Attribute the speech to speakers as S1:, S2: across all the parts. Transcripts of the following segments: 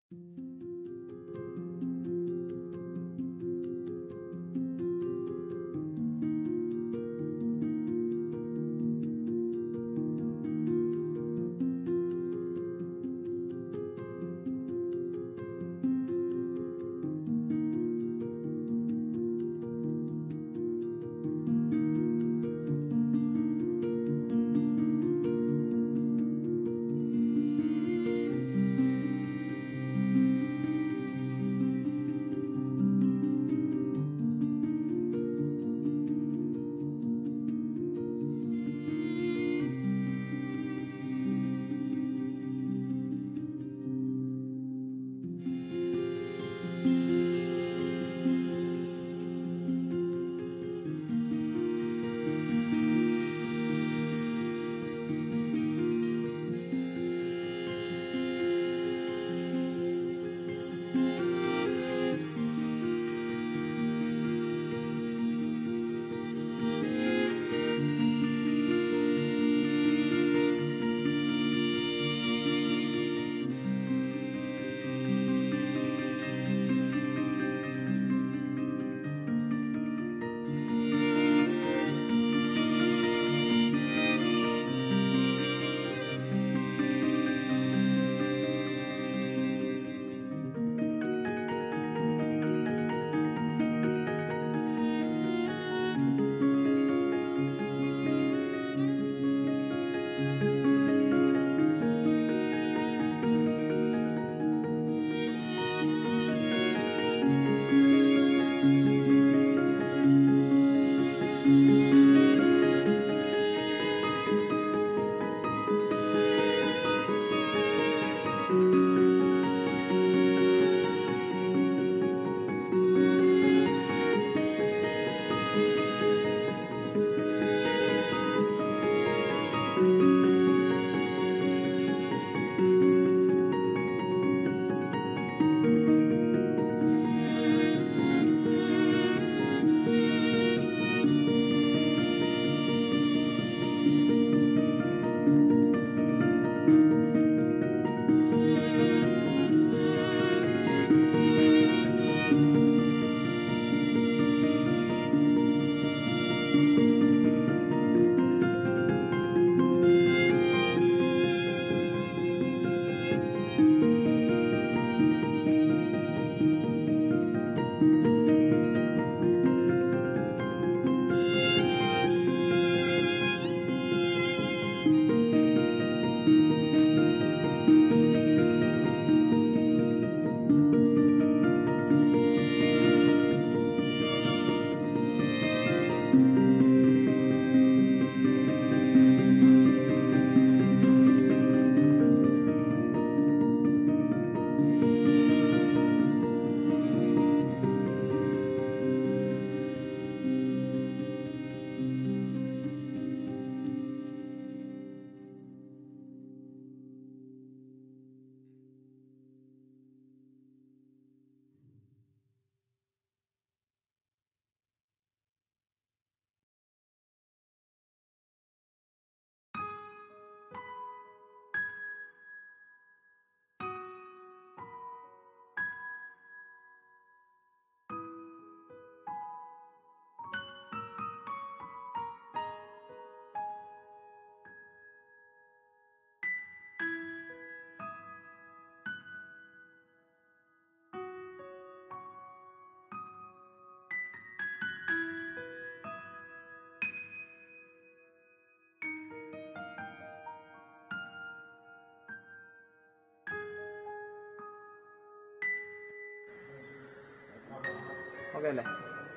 S1: Okay അല്ലേ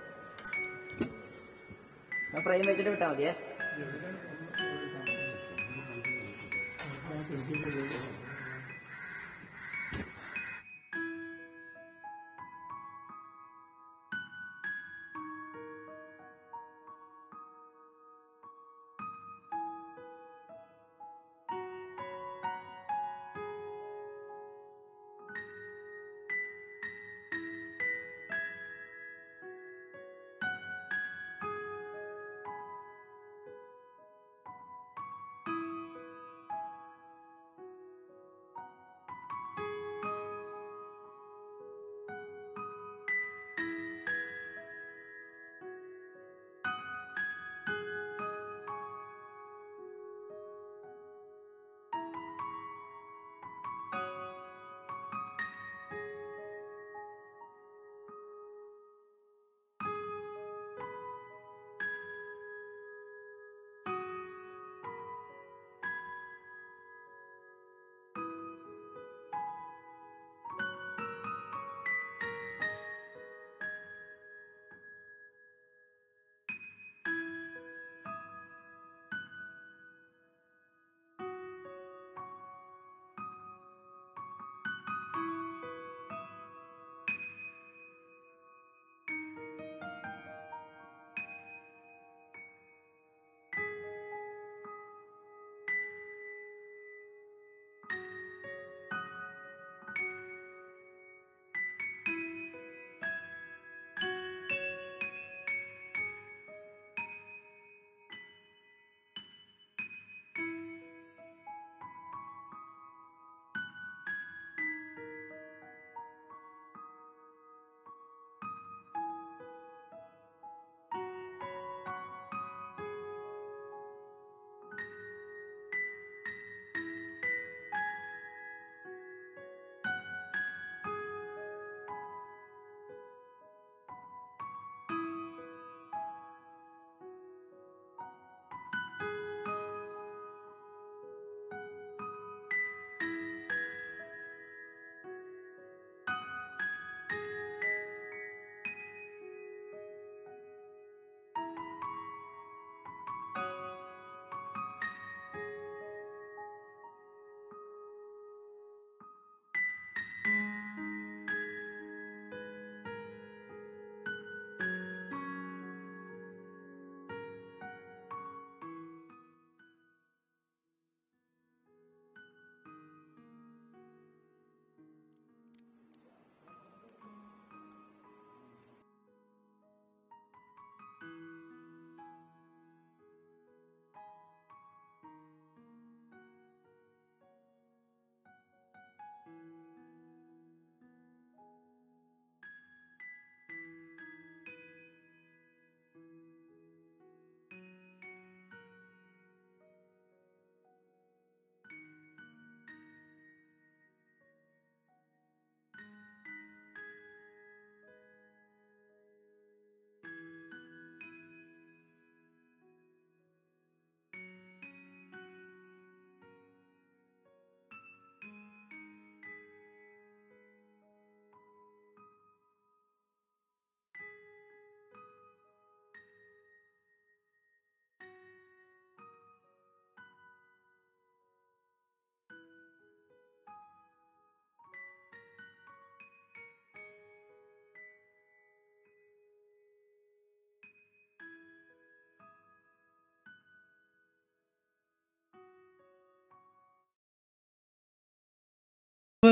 S1: frame വെച്ചിട്ട് വിട്ടാൽ മതിയേ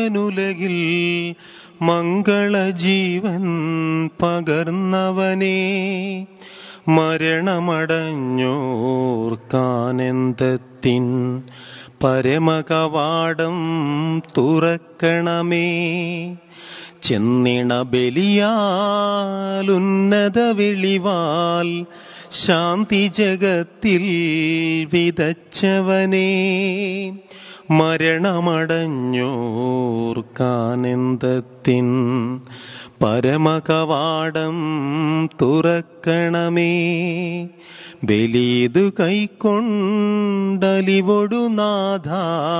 S2: ജീവനുലകിൽ മംഗളജീവൻ പകർന്നവനേ മരണമടഞ്ഞോർക്കാനെന്തത്തിൻ പരമകവാടം തുറക്കണമേ ചെന്നിണ ബലിയാലുന്നത വെളിവാൽ ശാന്തി ജഗത്തിൽ വിതച്ചവനേ മരണമടഞ്ഞോർക്കാനെന്തത്തിൻ പരമകവാടം തുറക്കണമേ ബലീത് കൈക്കൊണ്ടലിവൊടു നാഥ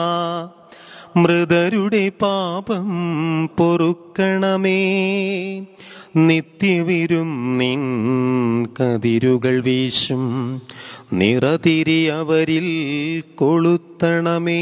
S2: മൃതരുടെ പാപം പൊറുക്കണമേ നിത്യവിരും നിൻ കതിരുകൾ വീശും നിറതിരി അവരിൽ കൊളുത്തണമേ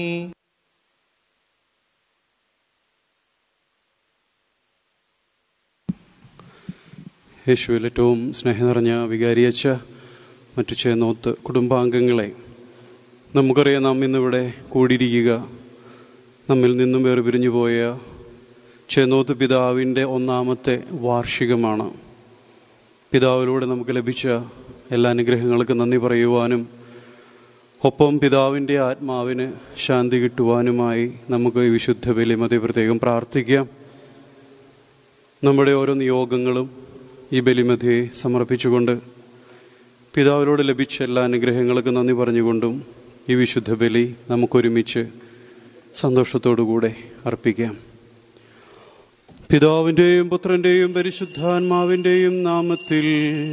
S3: യേശുവിൽ ഏറ്റവും സ്നേഹം നിറഞ്ഞ വികാരിയച്ച മറ്റു ചേന്നോത്ത് കുടുംബാംഗങ്ങളെ നമുക്കറിയാം നാം ഇന്നിവിടെ കൂടിയിരിക്കുക നമ്മിൽ നിന്നും വേർപിരിഞ്ഞു പോയ ചേന്നോത്ത് പിതാവിൻ്റെ ഒന്നാമത്തെ വാർഷികമാണ് പിതാവിലൂടെ നമുക്ക് ലഭിച്ച എല്ലാ അനുഗ്രഹങ്ങൾക്കും നന്ദി പറയുവാനും ഒപ്പം പിതാവിൻ്റെ ആത്മാവിന് ശാന്തി കിട്ടുവാനുമായി നമുക്ക് ഈ വിശുദ്ധ ബലിമതി പ്രത്യേകം പ്രാർത്ഥിക്കാം നമ്മുടെ ഓരോ നിയോഗങ്ങളും ഈ ബലിമധ്യയെ സമർപ്പിച്ചുകൊണ്ട് പിതാവിനോട് ലഭിച്ച എല്ലാ അനുഗ്രഹങ്ങൾക്കും നന്ദി പറഞ്ഞുകൊണ്ടും ഈ വിശുദ്ധ ബലി നമുക്കൊരുമിച്ച് സന്തോഷത്തോടുകൂടെ അർപ്പിക്കാം പിതാവിൻ്റെയും പുത്രൻ്റെയും പരിശുദ്ധാത്മാവിൻ്റെയും നാമത്തിൽ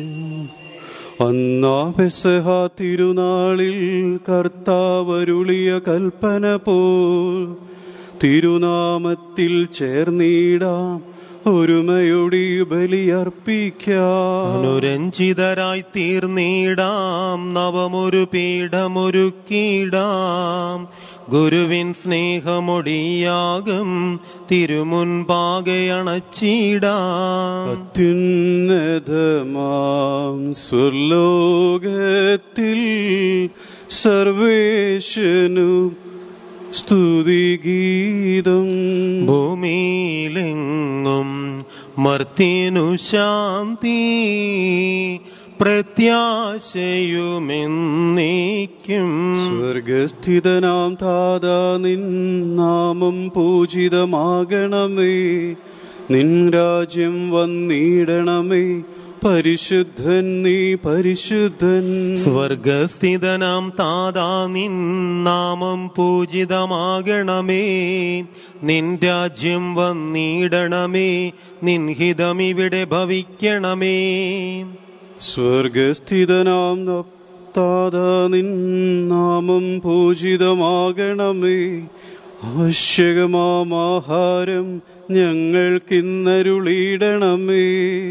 S3: അന്നാ പെസഹ തിരുനാളിൽ കർത്താവരുളിയ കൽപ്പന പോൽ തിരുനാമത്തിൽ ചേർന്നിടാം ഒരുമയൊടി ബലിയർപ്പിക്കാം
S2: അനുരഞ്ജിതരായി തീർന്നിടാം നവമൊരു പീഠമൊരുക്കിടാം ഗുരുവിൻ സ്നേഹമൊടിയാകും തിരുമുൻപാകെ അണച്ചിടാം
S3: അത്യുന്നതമാം സ്വർലോകത്തിൽ സർവേശനു സ്തുതിഗീതം
S2: ഭൂമിയിലെങ്ങും മർത്തിനു ശാന്തി പ്രത്യാശയുമെന്നേക്കും
S3: സ്വർഗസ്ഥിതനാം താതാ നിൻ നാമം പൂജിതമാകണമേ നിൻ രാജ്യം വന്നിടണമേ പരിശുദ്ധൻ നീ പരിശുദ്ധൻ
S2: സ്വർഗസ്ഥിതനാം താതാ നിൻ നാമം പൂജിതമാകണമേ നിൻ രാജ്യം വന്നിടണമേ നിൻ ഹിതമിവിടെ ഭവിക്കണമേ
S3: സ്വർഗസ്ഥിതനാം ന- താതാ നിൻ നാമം പൂജിതമാകണമേ ആവശ്യകമാം ആഹാരം ഞങ്ങൾക്കിന്നരുളിയിടണമേ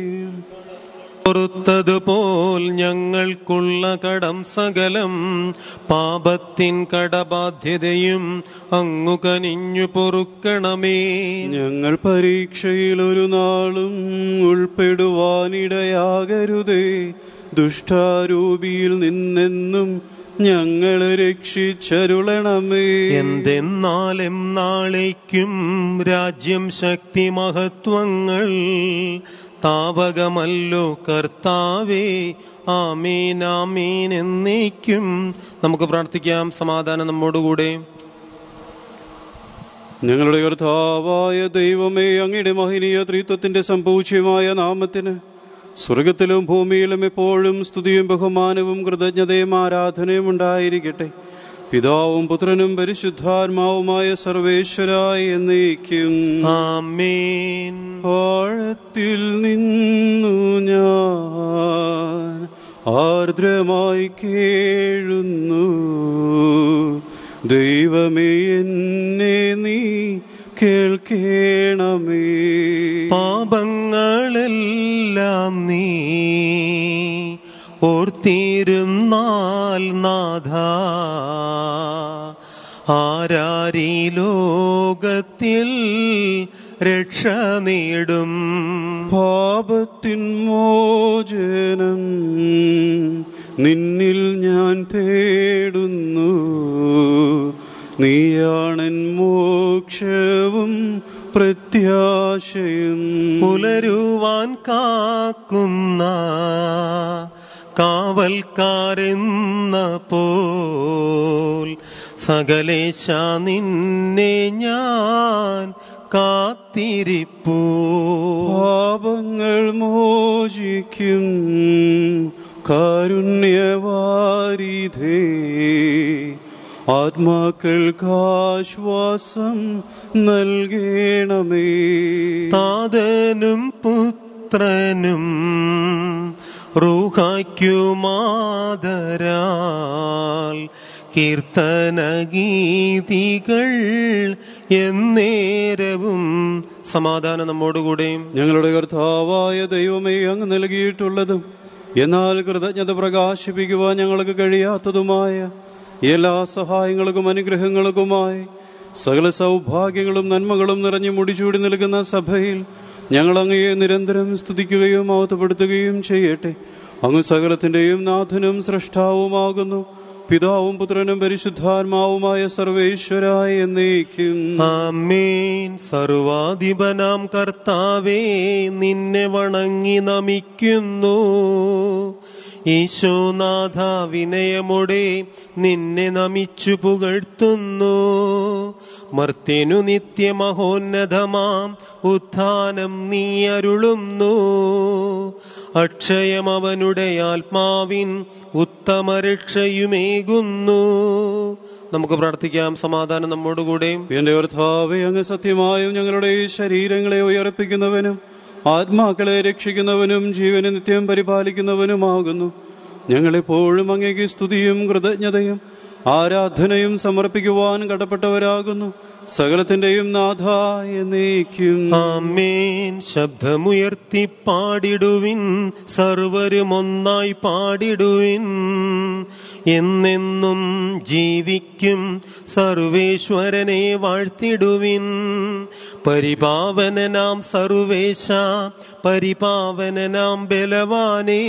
S2: പൊറുത്തതുപോൽ ഞങ്ങൾക്കുള്ള കടം സകലം പാപത്തിൻ കടബാധ്യതയും അങ്ങു കനിഞ്ഞു പൊറുക്കണമേ
S3: ഞങ്ങൾ പരീക്ഷയിൽ ഒരു നാളും ഉൾപ്പെടുവാനിടയാകരുതേ ദുഷ്ടാരൂപിയിൽ നിന്നെന്നും ഞങ്ങളെ രക്ഷിച്ചരുളണമേ
S2: എന്തെന്നാലും നാളേക്കും രാജ്യം ശക്തി മഹത്വങ്ങൾ താവകമല്ലോ കർത്താവേ ആമീൻ ആമീൻ എന്നേക്കും നമുക്ക് പ്രാർത്ഥിക്കാം സമാധാനം നമ്മോടുകൂടെ
S3: ഞങ്ങളുടെ കർത്താവായ ദൈവമേ അങ്ങയുടെ മഹനീയ ത്രിത്വത്തിന്റെ സംപൂജ്യമായ നാമത്തിന് സ്വർഗത്തിലും ഭൂമിയിലും എപ്പോഴും സ്തുതിയും ബഹുമാനവും കൃതജ്ഞതയും ആരാധനയും ഉണ്ടായിരിക്കട്ടെ പിതാവും പുത്രനും പരിശുദ്ധാത്മാവുമായ സർവേശ്വരായ എന്നേക്കും
S2: ആമേൻ
S3: ആഴത്തിൽ നിന്നു ഞാൻ ആർദ്രമായി കേഴുന്നു ദൈവമേ എന്നെ നീ കേൾക്കേണമേ
S2: പാപങ്ങളെല്ലാം നീ ഓർത്തിരുന്നാൽ നാഥ ആരാരീ ലോകത്തിൽ രക്ഷ നേടും
S3: പാപത്തിൻ മോചനം നിന്നിൽ ഞാൻ തേടുന്നു നീയാണൻ മോക്ഷ മോക്ഷവും പ്രത്യാശയും
S2: പുലരുവാൻ കാക്കുന്ന കാവൽക്കാരെന്ന പോൽ സകലേശ നിന്നെ ഞാൻ കാത്തിരിപ്പൂ
S3: പാപങ്ങൾ മോചിക്കും കാരുണ്യവാരിധേ ആത്മാക്കൾക്കാശ്വാസം നൽകണമേ
S2: താതനും പുത്രനും റൂഹായ്ക്കുമാതരാൽ കീർത്തനഗീതികൾ എന്നേരവും സമാധാനം നമ്മോടുകൂടെയും
S3: ഞങ്ങളുടെ കർത്താവായ ദൈവമേ അങ്ങ് നൽകിയിട്ടുള്ളതും എന്നാൽ കൃതജ്ഞത പ്രകാശിപ്പിക്കുവാൻ ഞങ്ങൾക്ക് കഴിയാത്തതുമായ എല്ലാ സഹായങ്ങൾക്കും അനുഗ്രഹങ്ങൾക്കുമായി സകല സൗഭാഗ്യങ്ങളും നന്മകളും നിറഞ്ഞു മുടിച്ചൂടി നിൽക്കുന്ന സഭയിൽ ഞങ്ങൾ അങ്ങയെ നിരന്തരം സ്തുതിക്കുകയും മഹത്വപ്പെടുത്തുകയും ചെയ്യട്ടെ അങ്ങ് സകലത്തിന്റെയും നാഥനും സൃഷ്ടാവുമാകുന്നു പിതാവും പുത്രനും പരിശുദ്ധാത്മാവുമായ സർവേശ്വരായ എന്നേക്കും
S2: ആമേൻ സർവാധിപനാം കർത്താവേ നിന്നെ വണങ്ങി നമിക്കുന്നു ഈശോനാഥ വിനയമോടെ നിന്നെ നമിച്ചു പുകഴ്ത്തുന്നു മർത്യനു നിത്യമഹോന്നതമാം ഉത്ഥാനം നീ അരുളുന്നു അക്ഷയം അവനുടെ ആത്മാവിൻ ഉത്തമരക്ഷയുമേകുന്നു നമുക്ക് പ്രാർത്ഥിക്കാം സമാധാനം നമ്മോടുകൂടെയും
S3: എന്റെ കർത്താവെ അങ്ങ് സത്യമായും ഞങ്ങളുടെ ഈ ശരീരങ്ങളെ ഉയർപ്പിക്കുന്നവനും ആത്മാക്കളെ രക്ഷിക്കുന്നവനും ജീവനെ നിത്യം പരിപാലിക്കുന്നവനുമാകുന്നു ഞങ്ങളെപ്പോഴും അങ്ങേക്ക് സ്തുതിയും കൃതജ്ഞതയും ആരാധനയും സമർപ്പിക്കുവാൻ കടപ്പെട്ടവരാകുന്നു സകലത്തിന്റെയും നാഥ എന്നേക്കും
S2: ആമേൻ ശബ്ദമുയർത്തി പാടിടുവിൻ സർവരും ഒന്നായി പാടിടുവിൻ എന്നെന്നും ജീവിക്കും സർവേശ്വരനെ വാഴ്ത്തിടുവിൻ പരിപാവനനാം സർവേശ പരിപാവനനാം ബലവാനേ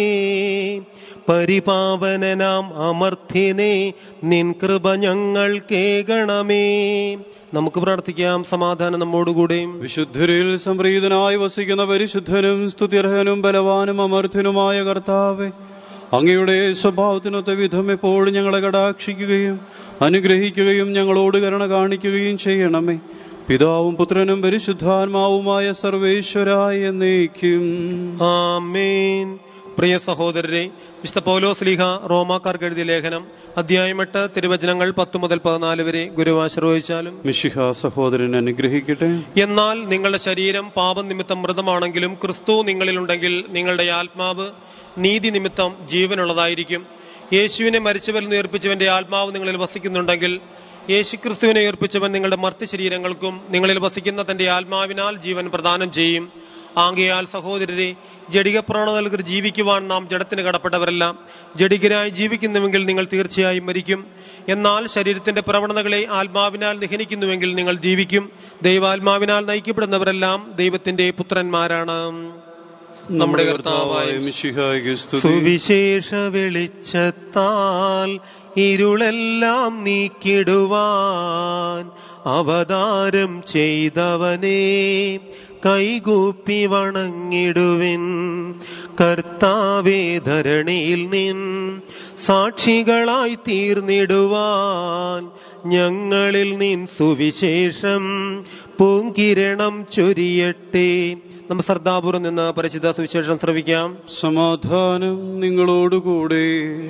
S2: പരിപാവനനാം അമർത്യനെ നിൻ കൃപ ഞങ്ങൾ കേകണമേ നമുക്ക് പ്രാർത്ഥിക്കാം സമാധാനം നമ്മോടുകൂടെയും
S3: വിശുദ്ധരിൽ സംപ്രീതനായി വസിക്കുന്ന പരിശുദ്ധനും സ്തുത്യർഹനും ബലവാനും അമർത്യനുമായ കർത്താവെ അങ്ങയുടെ സ്വഭാവത്തിനൊത്ത വിധം എപ്പോഴും ഞങ്ങളെ കടാക്ഷിക്കുകയും അനുഗ്രഹിക്കുകയും ഞങ്ങളോട് കരുണ കാണിക്കുകയും ചെയ്യണമേ പിതാവും പുത്രനും പരിശുദ്ധാത്മാവുമായ സർവേശ്വരായ എന്നേക്കും
S2: ആമേൻ പ്രിയ സഹോദരരെ വിശുദ്ധ പൗലോസ് ലീഹ റോമാക്കാർക്ക് എഴുതിയ ലേഖനം അധ്യായം എട്ട് തിരുവചനങ്ങൾ പത്ത് മുതൽ പതിനാല് വരെ ഗുരുവാശ്രയിച്ചാലും
S3: മിഷിഹ സഹോദരൻ അനുഗ്രഹിക്കട്ടെ
S2: എന്നാൽ നിങ്ങളുടെ ശരീരം പാപം നിമിത്തം മൃതമാണെങ്കിലും ക്രിസ്തു നിങ്ങളിലുണ്ടെങ്കിൽ നിങ്ങളുടെ ആത്മാവ് നീതി നിമിത്തം ജീവനുള്ളതായിരിക്കും യേശുവിനെ മരിച്ചവരിൽ നിന്ന് ഉയർപ്പിച്ചവന്റെ ആത്മാവ് നിങ്ങളിൽ വസിക്കുന്നുണ്ടെങ്കിൽ യേശുക്രിസ്തുവിനെ ഉയർപ്പിച്ചവൻ നിങ്ങളുടെ മർത്തി ശരീരങ്ങൾക്കും നിങ്ങളിൽ വസിക്കുന്ന തന്റെ ആത്മാവിനാൽ ജീവൻ പ്രദാനം ചെയ്യും ആകയാൽ സഹോദരരെ ജഡിക പ്രവണതകൾക്ക് ജീവിക്കുവാൻ നാം ജഡത്തിന് കടപ്പെട്ടവരല്ല ജഡികരായി ജീവിക്കുന്നുവെങ്കിൽ നിങ്ങൾ തീർച്ചയായും മരിക്കും എന്നാൽ ശരീരത്തിന്റെ പ്രവണതകളെ ആത്മാവിനാൽ നിഹനിക്കുന്നുവെങ്കിൽ നിങ്ങൾ ജീവിക്കും ദൈവാത്മാവിനാൽ നയിക്കപ്പെടുന്നവരെല്ലാം ദൈവത്തിന്റെ പുത്രന്മാരാണ് നമ്മുടെ കർത്താവായ
S3: മിഷിഹായ്ക്ക് സ്തുതി
S2: സുവിശേഷ വെളിച്ചത്താൽ ഇരുളെല്ലാം നീക്കിടുവാൻ അവതാരം ചെയ്തവനെ കൈകൂപ്പി വണങ്ങിടുവിൻ കർത്താവേ ധരണിയിൽ നിൻ സാക്ഷികളായി തീർന്നിടുവാൻ ഞങ്ങളിൽ നിൻ സുവിശേഷം പൂങ്കിരണം ചൊരിയട്ടെ നമ്മൾ ശ്രദ്ധാപൂർവം നിന്ന് പരിചിത സുവിശേഷം ശ്രവിക്കാം
S3: സമാധാനം നിങ്ങളോടുകൂടെ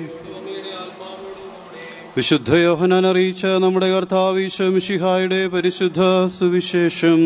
S3: വിശുദ്ധ യോഹനാൻ അറിയിച്ച നമ്മുടെ കർത്താവ് ഈശോമിഷിഹായുടെ പരിശുദ്ധ സുവിശേഷം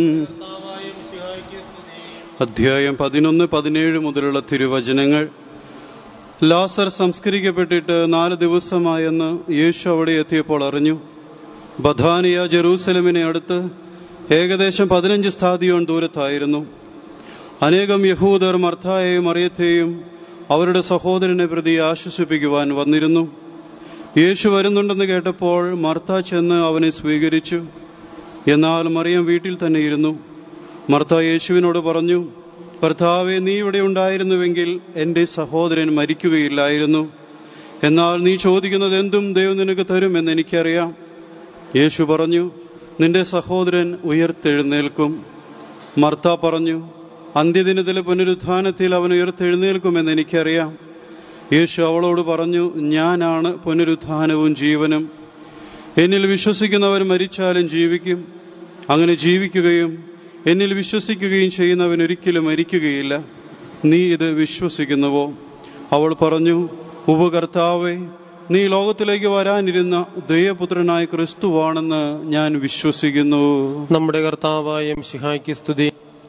S3: അധ്യായം പതിനൊന്ന് പതിനേഴ് മുതലുള്ള തിരുവചനങ്ങൾ ലാസർ സംസ്കരിക്കപ്പെട്ടിട്ട് നാല് ദിവസമായെന്ന് യേശു അവിടെ എത്തിയപ്പോൾ അറിഞ്ഞു ബഥാനിയ ജെറൂസലമിനെ അടുത്ത് ഏകദേശം പതിനഞ്ച് സ്ഥാതിയോൺ ദൂരത്തായിരുന്നു അനേകം യഹൂദർ മർത്തായെയും അറിയത്തെയും അവരുടെ സഹോദരനെ പ്രതി ആശ്വസിപ്പിക്കുവാൻ വന്നിരുന്നു യേശു വരുന്നുണ്ടെന്ന് കേട്ടപ്പോൾ മർത്ത ചെന്ന് അവനെ സ്വീകരിച്ചു എന്നാൽ മറിയം വീട്ടിൽ തന്നെ ഇരുന്നു മർത്ത യേശുവിനോട് പറഞ്ഞു കർത്താവെ നീ ഇവിടെ ഉണ്ടായിരുന്നുവെങ്കിൽ എൻ്റെ സഹോദരൻ മരിക്കുകയില്ലായിരുന്നു എന്നാൽ നീ ചോദിക്കുന്നത് എന്തും ദൈവം നിനക്ക് തരുമെന്ന് എനിക്കറിയാം യേശു പറഞ്ഞു നിന്റെ സഹോദരൻ ഉയർത്തെഴുന്നേൽക്കും മർത്ത പറഞ്ഞു അന്ത്യദിനത്തിലെ പുനരുത്ഥാനത്തിൽ അവൻ ഉയർത്തെഴുന്നേൽക്കുമെന്ന് എനിക്കറിയാം യേശു അവളോട് പറഞ്ഞു ഞാനാണ് പുനരുത്ഥാനവും ജീവനും എന്നിൽ വിശ്വസിക്കുന്നവർ മരിച്ചാലും ജീവിക്കും അങ്ങനെ ജീവിക്കുകയും എന്നിൽ വിശ്വസിക്കുകയും ചെയ്യുന്നവൻ ഒരിക്കലും മരിക്കുകയില്ല നീ ഇത് വിശ്വസിക്കുന്നുവോ അവൾ പറഞ്ഞു ഉപകർത്താവേ നീ ലോകത്തിലേക്ക് വരാനിരുന്ന ദൈവപുത്രനായ ക്രിസ്തുവാണെന്ന് ഞാൻ വിശ്വസിക്കുന്നു
S2: നമ്മുടെ കർത്താവായ ശിഹായ്ക്ക് സ്തുതി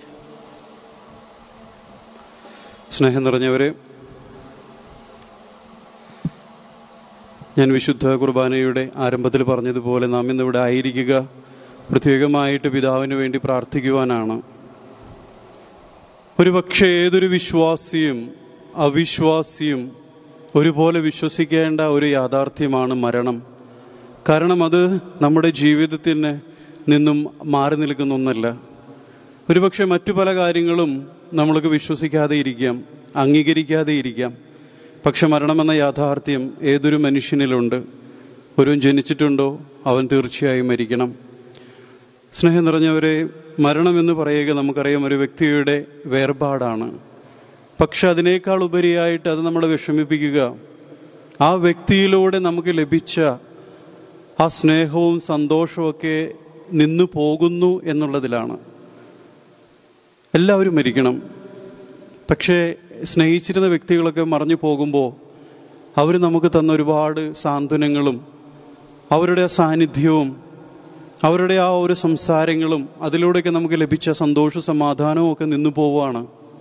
S3: സ്നേഹം നിറഞ്ഞവരെ ഞാൻ വിശുദ്ധ കുർബാനയുടെ ആരംഭത്തിൽ പറഞ്ഞതുപോലെ നാം ഇന്നിവിടെ ആയിരിക്കുക പ്രത്യേകമായിട്ട് പിതാവിന് വേണ്ടി പ്രാർത്ഥിക്കുവാനാണ് ഒരുപക്ഷെ ഏതൊരു വിശ്വാസിയും അവിശ്വാസിയും ഒരുപോലെ വിശ്വസിക്കേണ്ട ഒരു യാഥാർത്ഥ്യമാണ് മരണം കാരണം അത് നമ്മുടെ ജീവിതത്തിന് നിന്നും മാറി നിൽക്കുന്ന ഒന്നല്ല ഒരുപക്ഷെ മറ്റു പല കാര്യങ്ങളും നമ്മൾക്ക് വിശ്വസിക്കാതെ ഇരിക്കാം അംഗീകരിക്കാതെ ഇരിക്കാം പക്ഷെ മരണമെന്ന യാഥാർത്ഥ്യം ഏതൊരു മനുഷ്യനിലുണ്ട് ഒരുവൻ ജനിച്ചിട്ടുണ്ടോ അവൻ തീർച്ചയായും മരിക്കണം സ്നേഹം നിറഞ്ഞവരെ മരണമെന്ന് പറയുക നമുക്കറിയാം ഒരു വ്യക്തിയുടെ വേർപാടാണ് പക്ഷെ അതിനേക്കാൾ ഉപരിയായിട്ട് അത് നമ്മളെ വിഷമിപ്പിക്കുക ആ വ്യക്തിയിലൂടെ നമുക്ക് ലഭിച്ച ആ സ്നേഹവും സന്തോഷവുമൊക്കെ നിന്നു പോകുന്നു എന്നുള്ളതിലാണ് എല്ലാവരും മരിക്കണം പക്ഷേ സ്നേഹിച്ചിരുന്ന വ്യക്തികളൊക്കെ മറഞ്ഞു പോകുമ്പോൾ അവർ നമുക്ക് തന്ന ഒരുപാട് സാന്ത്വനങ്ങളും അവരുടെ ആ സാന്നിധ്യവും അവരുടെ ആ ഒരു സംസാരങ്ങളും അതിലൂടെയൊക്കെ നമുക്ക് ലഭിച്ച സന്തോഷ സമാധാനവും ഒക്കെ നിന്നു പോവുകയാണ്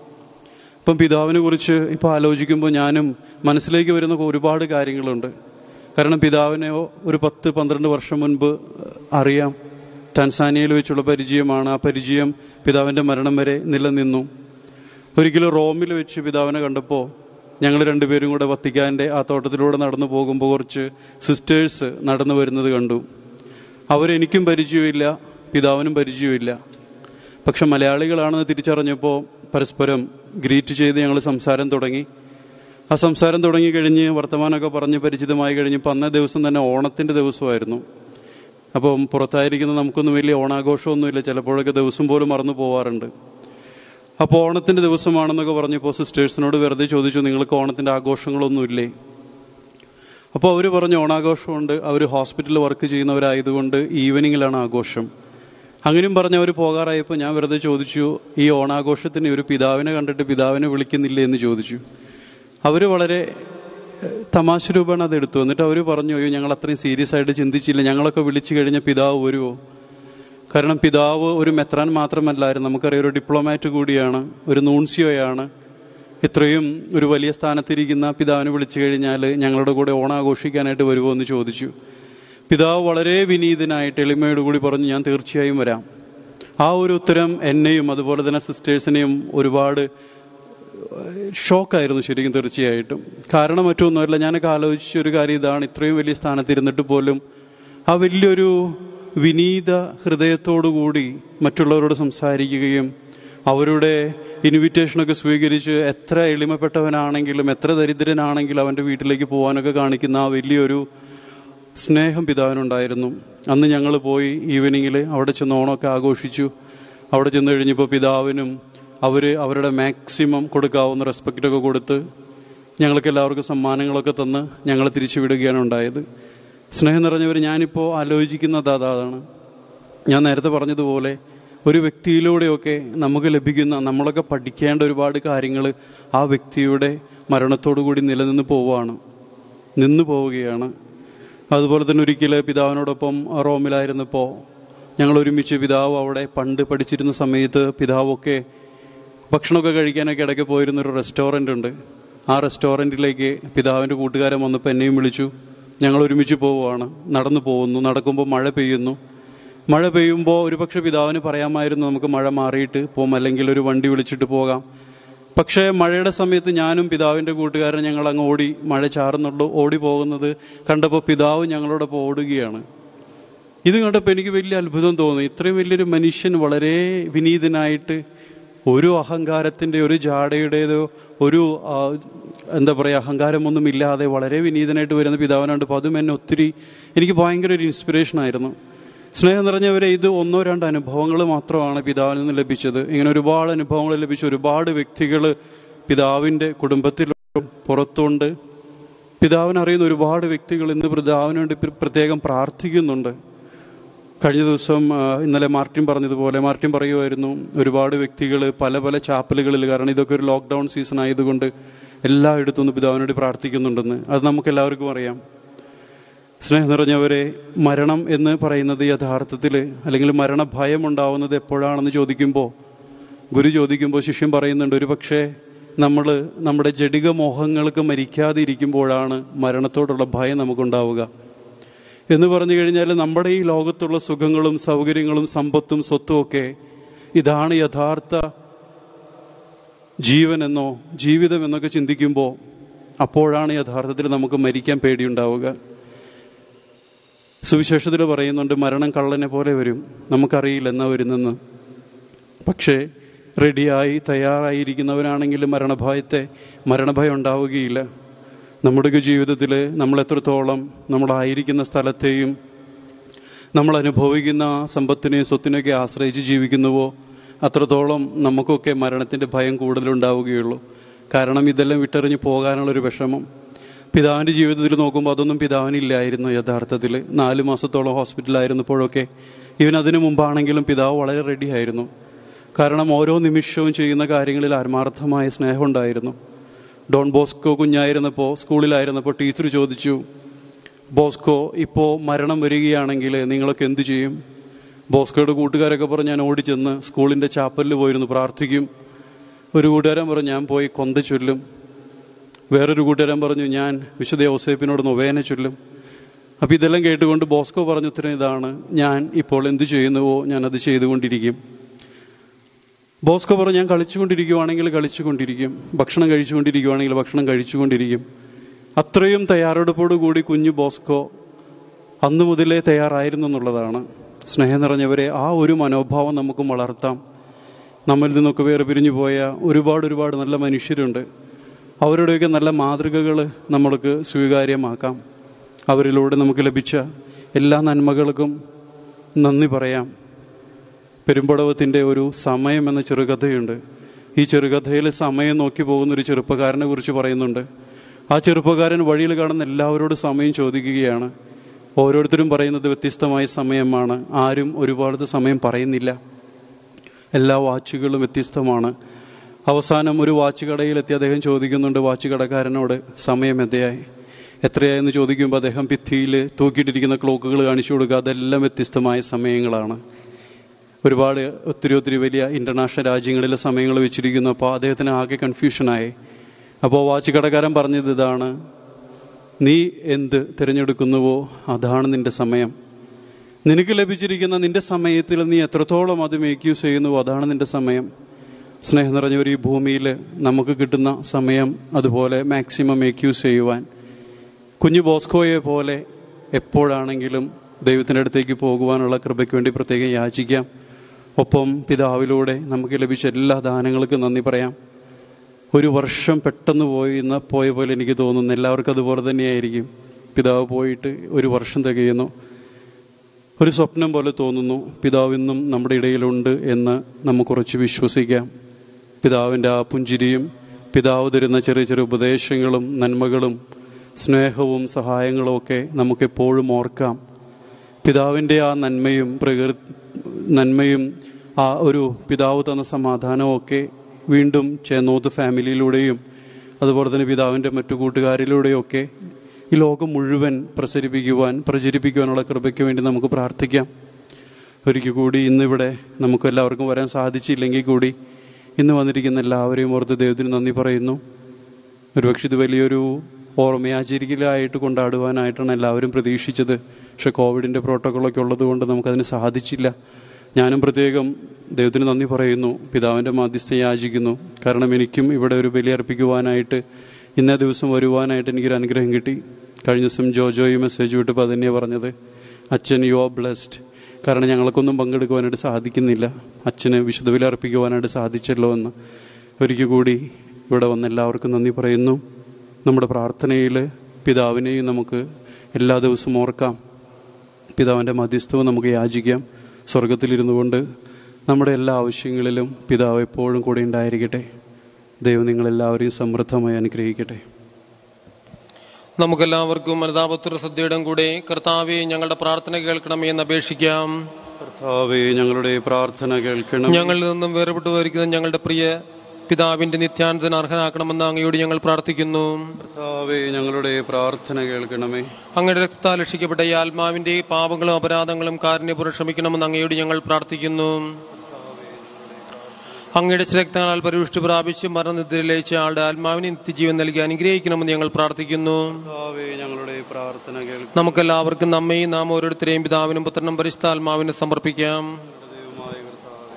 S3: ഇപ്പം പിതാവിനെ കുറിച്ച് ഇപ്പോൾ ആലോചിക്കുമ്പോൾ ഞാനും മനസ്സിലേക്ക് വരുന്ന ഒരുപാട് കാര്യങ്ങളുണ്ട് കാരണം പിതാവിനെ ഒരു പത്ത് പന്ത്രണ്ട് വർഷം മുൻപ് അറിയാം ടാൻസാനിയയിൽ വെച്ചുള്ള പരിചയമാണ് ആ പരിചയം പിതാവിൻ്റെ മരണം വരെ നിലനിന്നു ഒരിക്കലും റോമിൽ വെച്ച് പിതാവിനെ കണ്ടപ്പോൾ ഞങ്ങൾ രണ്ടുപേരും കൂടെ വത്തിക്കാൻ്റെ ആ തോട്ടത്തിലൂടെ നടന്നു പോകുമ്പോൾ കുറച്ച് സിസ്റ്റേഴ്സ് നടന്നു വരുന്നത് കണ്ടു അവരെനിക്കും പരിചയമില്ല പിതാവിനും പരിചയമില്ല പക്ഷെ മലയാളികളാണെന്ന് തിരിച്ചറിഞ്ഞപ്പോൾ പരസ്പരം ഗ്രീറ്റ് ചെയ്ത് ഞങ്ങൾ സംസാരം തുടങ്ങി ആ സംസാരം തുടങ്ങി കഴിഞ്ഞ് വർത്തമാനമൊക്കെ പറഞ്ഞ് പരിചിതമായി കഴിഞ്ഞപ്പോൾ അന്നേ ദിവസം തന്നെ ഓണത്തിൻ്റെ ദിവസമായിരുന്നു അപ്പം പുറത്തായിരിക്കുന്ന നമുക്കൊന്നും വലിയ ഓണാഘോഷമൊന്നുമില്ല ചിലപ്പോഴൊക്കെ ദിവസം പോലും മറന്നു പോവാറുണ്ട് അപ്പോൾ ഓണത്തിൻ്റെ ദിവസമാണെന്നൊക്കെ പറഞ്ഞപ്പോൾ സിസ്റ്റേഴ്സിനോട് വെറുതെ ചോദിച്ചു നിങ്ങൾക്ക് ഓണത്തിൻ്റെ ആഘോഷങ്ങളൊന്നുമില്ലേ അപ്പോൾ അവർ പറഞ്ഞു ഓണാഘോഷമുണ്ട് അവർ ഹോസ്പിറ്റലിൽ വർക്ക് ചെയ്യുന്നവരായതുകൊണ്ട് ഈവനിങ്ങിലാണ് ആഘോഷം അങ്ങനെയും പറഞ്ഞ് അവർ പോകാറായപ്പോൾ ഞാൻ വെറുതെ ചോദിച്ചു ഈ ഓണാഘോഷത്തിന് ഒരു പിതാവിനെ കണ്ടിട്ട് പിതാവിനെ വിളിക്കുന്നില്ലേ എന്ന് ചോദിച്ചു അവർ വളരെ ഏഹ്, തമാശ രൂപേണ അത് എടുത്തു എന്നിട്ട് അവർ പറഞ്ഞു അയ്യോ ഞങ്ങൾ അത്രയും സീരിയസ് ആയിട്ട് ചിന്തിച്ചില്ല ഞങ്ങളൊക്കെ വിളിച്ചു കഴിഞ്ഞ പിതാവ് വരുമോ കാരണം പിതാവ് ഒരു മെത്രാൻ മാത്രമല്ലായിരുന്നു നമുക്കറിയാം ഒരു ഡിപ്ലോമാറ്റ് കൂടിയാണ് ഒരു നൂൺസിയോയാണ് ഇത്രയും ഒരു വലിയ സ്ഥാനത്തിരിക്കുന്ന പിതാവിനെ വിളിച്ചു കഴിഞ്ഞാൽ ഞങ്ങളുടെ കൂടെ ഓണം ആഘോഷിക്കാനായിട്ട് വരുമോ എന്ന് ചോദിച്ചു പിതാവ് വളരെ വിനീതനായിട്ട് എളിമയോട് കൂടി പറഞ്ഞു ഞാൻ തീർച്ചയായും വരാം ആ ഒരു ഉത്തരം എന്നെയും അതുപോലെ തന്നെ സിസ്റ്റേഴ്സിനെയും ഒരുപാട് ഷോക്കായിരുന്നു ശരിക്കും തീർച്ചയായിട്ടും കാരണം മറ്റൊന്നുമല്ല ഞാനൊക്കെ ആലോചിച്ച ഒരു കാര്യം ഇതാണ് ഇത്രയും വലിയ സ്ഥാനത്തിരുന്നിട്ട് പോലും ആ വലിയൊരു വിനീത ഹൃദയത്തോടു കൂടി മറ്റുള്ളവരോട് സംസാരിക്കുകയും അവരുടെ ഇൻവിറ്റേഷനൊക്കെ സ്വീകരിച്ച് എത്ര എളിമപ്പെട്ടവനാണെങ്കിലും എത്ര ദരിദ്രനാണെങ്കിലും അവൻ്റെ വീട്ടിലേക്ക് പോകാനൊക്കെ കാണിക്കുന്ന ആ വലിയൊരു സ്നേഹം പിതാവിനുണ്ടായിരുന്നു അന്ന് ഞങ്ങൾ പോയി ഈവനിങ്ങിൽ അവിടെ ചെന്ന് ഓണമൊക്കെ ആഘോഷിച്ചു അവിടെ ചെന്ന് കഴിഞ്ഞപ്പോൾ പിതാവിനും അവർ അവരുടെ മാക്സിമം കൊടുക്കാവുന്ന റെസ്പെക്റ്റൊക്കെ കൊടുത്ത് ഞങ്ങൾക്ക് എല്ലാവർക്കും സമ്മാനങ്ങളൊക്കെ തന്ന് ഞങ്ങളെ തിരിച്ചു വിടുകയാണ് ഉണ്ടായത് സ്നേഹം നിറഞ്ഞവർ ഞാനിപ്പോൾ ആലോചിക്കുന്നത് അതാണ് ഞാൻ നേരത്തെ പറഞ്ഞതുപോലെ ഒരു വ്യക്തിയിലൂടെയൊക്കെ നമുക്ക് ലഭിക്കുന്ന നമ്മളൊക്കെ പഠിക്കേണ്ട ഒരുപാട് കാര്യങ്ങൾ ആ വ്യക്തിയുടെ മരണത്തോടു കൂടി നിലനിന്ന് പോവുകയാണ് നിന്നു പോവുകയാണ് അതുപോലെ തന്നെ ഒരിക്കൽ പിതാവിനോടൊപ്പം റോമിലായിരുന്നപ്പോൾ ഞങ്ങൾ ഒരുമിച്ച് പിതാവ് അവിടെ പണ്ട് പഠിച്ചിരുന്ന സമയത്ത് പിതാവൊക്കെ ഭക്ഷണമൊക്കെ കഴിക്കാനൊക്കെ ഇടയ്ക്ക് പോയിരുന്ന ഒരു റെസ്റ്റോറൻ്റ് ഉണ്ട് ആ റെസ്റ്റോറൻറ്റിലേക്ക് പിതാവിൻ്റെ കൂട്ടുകാരൻ വന്നപ്പോൾ എന്നെയും വിളിച്ചു ഞങ്ങൾ ഒരുമിച്ച് പോവുകയാണ് നടന്നു പോകുന്നു നടക്കുമ്പോൾ മഴ പെയ്യുന്നു മഴ പെയ്യുമ്പോൾ ഒരുപക്ഷെ പിതാവിന് പറയാമായിരുന്നു നമുക്ക് മഴ മാറിയിട്ട് പോകാം അല്ലെങ്കിൽ ഒരു വണ്ടി വിളിച്ചിട്ട് പോകാം പക്ഷേ മഴയുടെ സമയത്ത് ഞാനും പിതാവിൻ്റെ കൂട്ടുകാരൻ ഞങ്ങൾ അങ്ങ് ഓടി മഴ ചാറുന്നുള്ളൂ ഓടി പോകുന്നത് കണ്ടപ്പോൾ പിതാവ് ഞങ്ങളോടൊപ്പം ഓടുകയാണ് ഇത് കണ്ടപ്പോൾ എനിക്ക് വലിയ അത്ഭുതം തോന്നി ഇത്രയും വലിയൊരു മനുഷ്യൻ വളരെ വിനീതനായിട്ട് ഒരു അഹങ്കാരത്തിൻ്റെ ഒരു ജാടയുടേതോ ഒരു ആ, എന്താ പറയുക അഹങ്കാരമൊന്നും ഇല്ലാതെ വളരെ വിനീതനായിട്ട് വരുന്ന പിതാവിനുണ്ട് അപ്പോൾ അതും എന്നെ ഒത്തിരി എനിക്ക് ഭയങ്കര ഒരു ഇൻസ്പിറേഷൻ ആയിരുന്നു സ്നേഹം നിറഞ്ഞവരെ ഇത് ഒന്നോ രണ്ട് അനുഭവങ്ങൾ മാത്രമാണ് പിതാവിൽ നിന്ന് ലഭിച്ചത് ഇങ്ങനെ ഒരുപാട് അനുഭവങ്ങൾ ലഭിച്ച ഒരുപാട് വ്യക്തികൾ പിതാവിൻ്റെ കുടുംബത്തിലും പുറത്തുണ്ട് പിതാവിനെ അറിയുന്ന ഒരുപാട് വ്യക്തികൾ ഇന്ന് പിതാവിന് വേണ്ടി പ്ര- പ്രത്യേകം പ്രാർത്ഥിക്കുന്നുണ്ട് കഴിഞ്ഞ ദിവസം ആ, ഇന്നലെ മാർട്ടിൻ പറഞ്ഞതുപോലെ മാർട്ടിൻ പറയുമായിരുന്നു ഒരുപാട് വ്യക്തികൾ പല പല ചാപ്പലുകളിൽ കാരണം ഇതൊക്കെ ഒരു ലോക്ക്ഡൗൺ സീസൺ ആയതുകൊണ്ട് എല്ലായിടത്തും ഒന്ന് പിതാവിന് വേണ്ടി പ്രാർത്ഥിക്കുന്നുണ്ടെന്ന് അത് നമുക്ക് എല്ലാവർക്കും അറിയാം സ്നേഹം നിറഞ്ഞവരെ മരണം എന്ന് പറയുന്നത് യഥാർത്ഥത്തിൽ അല്ലെങ്കിൽ മരണഭയം ഉണ്ടാവുന്നത് എപ്പോഴാണെന്ന് ചോദിക്കുമ്പോൾ ഗുരു ചോദിക്കുമ്പോൾ ശിഷ്യൻ പറയുന്നുണ്ട് ഒരു പക്ഷേ നമ്മൾ നമ്മുടെ ജഡിക മോഹങ്ങൾക്ക് മരിക്കാതെ ഇരിക്കുമ്പോഴാണ് മരണത്തോടുള്ള ഭയം നമുക്കുണ്ടാവുക എന്ന് പറഞ്ഞു കഴിഞ്ഞാൽ നമ്മുടെ ഈ ലോകത്തുള്ള സുഖങ്ങളും സൗകര്യങ്ങളും സമ്പത്തും സ്വത്തും ഒക്കെ ഇതാണ് യഥാർത്ഥ ജീവനെന്നോ ജീവിതം എന്നൊക്കെ ചിന്തിക്കുമ്പോൾ അപ്പോഴാണ് യഥാർത്ഥത്തിൽ നമുക്ക് മരിക്കാൻ പേടിയുണ്ടാവുക സുവിശേഷത്തിൽ പറയുന്നുണ്ട് മരണം കള്ളനെ പോലെ വരും നമുക്കറിയില്ല എന്നാ വരുന്നെന്ന് പക്ഷേ റെഡിയായി തയ്യാറായിരിക്കുന്നവരാണെങ്കിൽ മരണഭയത്തെ മരണഭയം ഉണ്ടാവുകയില്ല നമ്മുടെയൊക്കെ ജീവിതത്തിൽ നമ്മൾ എത്രത്തോളം നമ്മളായിരിക്കുന്ന സ്ഥലത്തെയും നമ്മൾ അനുഭവിക്കുന്ന സമ്പത്തിനെയും സ്വത്തിനെയൊക്കെ ആശ്രയിച്ച് ജീവിക്കുന്നുവോ അത്രത്തോളം നമുക്കൊക്കെ മരണത്തിൻ്റെ ഭയം കൂടുതലുണ്ടാവുകയുള്ളൂ കാരണം ഇതെല്ലാം വിട്ടെറിഞ്ഞ് പോകാനുള്ളൊരു വിഷമം പിതാവിൻ്റെ ജീവിതത്തിൽ നോക്കുമ്പോൾ അതൊന്നും പിതാവിനില്ലായിരുന്നു യഥാർത്ഥത്തിൽ നാല് മാസത്തോളം ഹോസ്പിറ്റലായിരുന്നപ്പോഴൊക്കെ ഇവൻ അതിനു മുമ്പാണെങ്കിലും പിതാവ് വളരെ റെഡി ആയിരുന്നു കാരണം ഓരോ നിമിഷവും ചെയ്യുന്ന കാര്യങ്ങളിൽ ആത്മാർത്ഥമായ സ്നേഹമുണ്ടായിരുന്നു ഡോൺ ബോസ്കോ കുഞ്ഞായിരുന്നപ്പോൾ സ്കൂളിലായിരുന്നപ്പോൾ ടീച്ചർ ചോദിച്ചു ബോസ്കോ ഇപ്പോൾ മരണം വരികയാണെങ്കിൽ നിങ്ങളൊക്കെ എന്തു ചെയ്യും ബോസ്കോയുടെ കൂട്ടുകാരൊക്കെ പറഞ്ഞ് ഞാൻ ഓടിച്ചെന്ന് സ്കൂളിൻ്റെ ചാപ്പലിൽ പോയിരുന്നു പ്രാർത്ഥിക്കും ഒരു കൂട്ടുകാരൻ പറഞ്ഞു ഞാൻ പോയി കൊന്ത ചൊല്ലും വേറൊരു കൂട്ടുകാരൻ പറഞ്ഞു ഞാൻ വിശുദ്ധ ഔസേപ്പിനോട് നൊവേന ചൊല്ലും അപ്പോൾ ഇതെല്ലാം കേട്ടുകൊണ്ട് ബോസ്കോ പറഞ്ഞ ഉത്തരം ഇതാണ് ഞാൻ ഇപ്പോൾ എന്തു ചെയ്യുന്നുവോ ഞാനത് ചെയ്തുകൊണ്ടിരിക്കും ബോസ്കോ പറഞ്ഞു ഞാൻ കളിച്ചുകൊണ്ടിരിക്കുവാണെങ്കിൽ കളിച്ചുകൊണ്ടിരിക്കും ഭക്ഷണം കഴിച്ചുകൊണ്ടിരിക്കുവാണെങ്കിൽ ഭക്ഷണം കഴിച്ചുകൊണ്ടിരിക്കും അത്രയും തയ്യാറെടുപ്പോടു കൂടി കുഞ്ഞു ബോസ്കോ അന്നു മുതലേ തയ്യാറായിരുന്നു എന്നുള്ളതാണ് സ്നേഹം നിറഞ്ഞവരെ ആ ഒരു മനോഭാവം നമുക്ക് വളർത്താം നമ്മിൽ നിന്നൊക്കെ വേറെ പിരിഞ്ഞു പോയ ഒരുപാട് ഒരുപാട് നല്ല മനുഷ്യരുണ്ട് അവരുടെയൊക്കെ നല്ല മാതൃകകൾ നമ്മൾക്ക് സ്വീകാര്യമാക്കാം അവരിലൂടെ നമുക്ക് ലഭിച്ച എല്ലാ നന്മകൾക്കും നന്ദി പറയാം പെരുമ്പടവത്തിൻ്റെ ഒരു സമയം എന്ന ചെറുകഥയുണ്ട് ഈ ചെറുകഥയിൽ സമയം നോക്കി പോകുന്ന ഒരു ചെറുപ്പക്കാരനെ കുറിച്ച് പറയുന്നുണ്ട് ആ ചെറുപ്പക്കാരൻ വഴിയിൽ കാണുന്ന എല്ലാവരോടും സമയം ചോദിക്കുകയാണ് ഓരോരുത്തരും പറയുന്നത് വ്യത്യസ്തമായ സമയമാണ് ആരും ഒരുപാട് സമയം പറയുന്നില്ല എല്ലാ വാച്ചുകളും വ്യത്യസ്തമാണ് അവസാനം ഒരു വാച്ച് കടയിലെത്തി അദ്ദേഹം ചോദിക്കുന്നുണ്ട് വാച്ച് കടക്കാരനോട് സമയം എത്രയായി എത്രയായെന്ന് ചോദിക്കുമ്പോൾ അദ്ദേഹം ഭിത്തിയിൽ തൂക്കിയിട്ടിരിക്കുന്ന ക്ലോക്കുകൾ കാണിച്ചു കൊടുക്കുക അതെല്ലാം വ്യത്യസ്തമായ സമയങ്ങളാണ് ഒരുപാട് ഒത്തിരി ഒത്തിരി വലിയ ഇൻ്റർനാഷണൽ രാജ്യങ്ങളിലെ സമയങ്ങൾ വെച്ചിരിക്കുന്നു അപ്പോൾ അദ്ദേഹത്തിന് ആകെ കൺഫ്യൂഷനായി അപ്പോൾ വാച്ച് കടക്കാരൻ പറഞ്ഞത് ഇതാണ് നീ എന്ത് തിരഞ്ഞെടുക്കുന്നുവോ അതാണ് നിന്റെ സമയം നിനക്ക് ലഭിച്ചിരിക്കുന്ന നിന്റെ സമയത്തിൽ നീ എത്രത്തോളം അത് മേക്ക് യൂസ് ചെയ്യുന്നുവോ അതാണ് നിന്റെ സമയം സ്നേഹം നിറഞ്ഞവർ ഈ ഭൂമിയിൽ നമുക്ക് കിട്ടുന്ന സമയം അതുപോലെ മാക്സിമം മേക്ക് യൂസ് ചെയ്യുവാൻ കുഞ്ഞു ബോസ്കോയെ പോലെ എപ്പോഴാണെങ്കിലും ദൈവത്തിൻ്റെ അടുത്തേക്ക് പോകുവാനുള്ള കൃപയ്ക്ക് വേണ്ടി പ്രത്യേകം യാചിക്കാം ഒപ്പം പിതാവിലൂടെ നമുക്ക് ലഭിച്ച എല്ലാ ദാനങ്ങൾക്കും നന്ദി പറയാം ഒരു വർഷം പെട്ടെന്ന് പോയി എന്ന് പോയ പോലെ എനിക്ക് തോന്നുന്നു എല്ലാവർക്കും അതുപോലെ തന്നെയായിരിക്കും പിതാവ് പോയിട്ട് ഒരു വർഷം തികയുന്നു ഒരു സ്വപ്നം പോലെ തോന്നുന്നു പിതാവ് ഇന്നും നമ്മുടെ ഇടയിലുണ്ട് എന്ന് നമുക്ക് കുറച്ച് വിശ്വസിക്കാം പിതാവിൻ്റെ ആ പുഞ്ചിരിയും പിതാവ് തരുന്ന ചെറിയ ചെറിയ ഉപദേശങ്ങളും നന്മകളും സ്നേഹവും സഹായങ്ങളും ഒക്കെ നമുക്കെപ്പോഴും ഓർക്കാം പിതാവിൻ്റെ ആ നന്മയും പ്രകൃ നന്മയും ആ ഒരു പിതാവ് തന്ന സമാധാനവും ഒക്കെ വീണ്ടും ചേന്നോത്ത് ഫാമിലിയിലൂടെയും അതുപോലെ തന്നെ പിതാവിൻ്റെ മറ്റു കൂട്ടുകാരിലൂടെയൊക്കെ ഈ ലോകം മുഴുവൻ പ്രസരിപ്പിക്കുവാൻ പ്രചരിപ്പിക്കുവാനുള്ള കൃപയ്ക്ക് വേണ്ടി നമുക്ക് പ്രാർത്ഥിക്കാം ഒരിക്കൽ കൂടി ഇന്നിവിടെ നമുക്ക് എല്ലാവർക്കും വരാൻ സാധിച്ചില്ലെങ്കിൽ കൂടി ഇന്ന് വന്നിരിക്കുന്ന എല്ലാവരെയും ഓർത്ത് ദൈവത്തിന് നന്ദി പറയുന്നു ഒരുപക്ഷെ ഇത് വലിയൊരു ഓർമ്മയാചരിക്കലായിട്ട് കൊണ്ടാടുവാനായിട്ടാണ് എല്ലാവരും പ്രതീക്ഷിച്ചത് പക്ഷെ കോവിഡിൻ്റെ പ്രോട്ടോക്കോളൊക്കെ ഉള്ളത് കൊണ്ട് നമുക്കതിന് സാധിച്ചില്ല ഞാനും പ്രത്യേകം ദൈവത്തിന് നന്ദി പറയുന്നു പിതാവിൻ്റെ മാധ്യസ്ഥ യാചിക്കുന്നു കാരണം എനിക്കും ഇവിടെ ഒരു ബലി അർപ്പിക്കുവാനായിട്ട് ഇന്നേ ദിവസം വരുവാനായിട്ട് എനിക്കൊരു അനുഗ്രഹം കിട്ടി കഴിഞ്ഞ ദിവസം ജോജോയി മെസ്സേജ് വിട്ടപ്പോൾ അതന്നെയാണ് പറഞ്ഞത് അച്ഛൻ യു ആർ ബ്ലെസ്ഡ് കാരണം ഞങ്ങൾക്കൊന്നും പങ്കെടുക്കുവാനായിട്ട് സാധിക്കുന്നില്ല അച്ഛന് വിശുദ്ധ ബലി അർപ്പിക്കുവാനായിട്ട് സാധിച്ചല്ലോ എന്ന് ഒരിക്കൽ കൂടി ഇവിടെ വന്ന എല്ലാവർക്കും നന്ദി പറയുന്നു നമ്മുടെ പ്രാർത്ഥനയിൽ പിതാവിനെയും നമുക്ക് എല്ലാ ദിവസവും ഓർക്കാം പിതാവിൻ്റെ മധ്യസ്ഥവും നമുക്ക് യാചിക്കാം സ്വർഗത്തിലിരുന്നു കൊണ്ട് നമ്മുടെ എല്ലാ ആവശ്യങ്ങളിലും പിതാവ് എപ്പോഴും കൂടെ ഉണ്ടായിരിക്കട്ടെ ദൈവം നിങ്ങളെല്ലാവരെയും സമൃദ്ധമായി അനുഗ്രഹിക്കട്ടെ
S2: നമുക്കെല്ലാവർക്കും മലതാപുത്ര സദ്യയുടെ കൂടെ കർത്താവെ ഞങ്ങളുടെ പ്രാർത്ഥന കേൾക്കണമേ എന്ന് അപേക്ഷിക്കാം
S3: കർത്താവേ ഞങ്ങളുടെ പ്രാർത്ഥന കേൾക്കണം
S2: ഞങ്ങളിൽ നിന്നും വേർപെട്ടു പോയിരിക്കുന്ന ഞങ്ങളുടെ പ്രിയ പിതാവിന്റെ നിത്യാനന്ദന് അർഹനാക്കണമെന്ന് അങ്ങയോട് ഞങ്ങൾ പ്രാർത്ഥിക്കുന്നു
S3: കർത്താവേ ഞങ്ങളുടെ പ്രാർത്ഥന കേൾക്കണമേ
S2: അങ്ങയുടെ രക്തത്താൽ രക്ഷിക്കപ്പെട്ട ഈ ആത്മാവിന്റെ പാപങ്ങളും അപരാധങ്ങളും കാരുണ്യപൂർവ്വം ക്ഷമിക്കണമെന്ന് അങ്ങയോട് ഞങ്ങൾ പ്രാർത്ഥിക്കുന്നു അങ്ങയുടെ രക്തങ്ങളാൽ പരിവിഷ്ടി പ്രാപിച്ച് മരണനിദ്രയിലയിച്ച ആളുടെ ആത്മാവിന് നിത്യജീവൻ നൽകി അനുഗ്രഹിക്കണമെന്ന് ഞങ്ങൾ പ്രാർത്ഥിക്കുന്നു
S3: കർത്താവേ ഞങ്ങളുടെ പ്രാർത്ഥന കേൾക്കണം
S2: നമുക്കെല്ലാവർക്കും നമ്മയും നാം ഓരോരുത്തരെയും പിതാവിനും പുത്രനും പരിശുദ്ധ ആത്മാവിനും സമർപ്പിക്കാം
S3: ദൈവമായ കർത്താവേ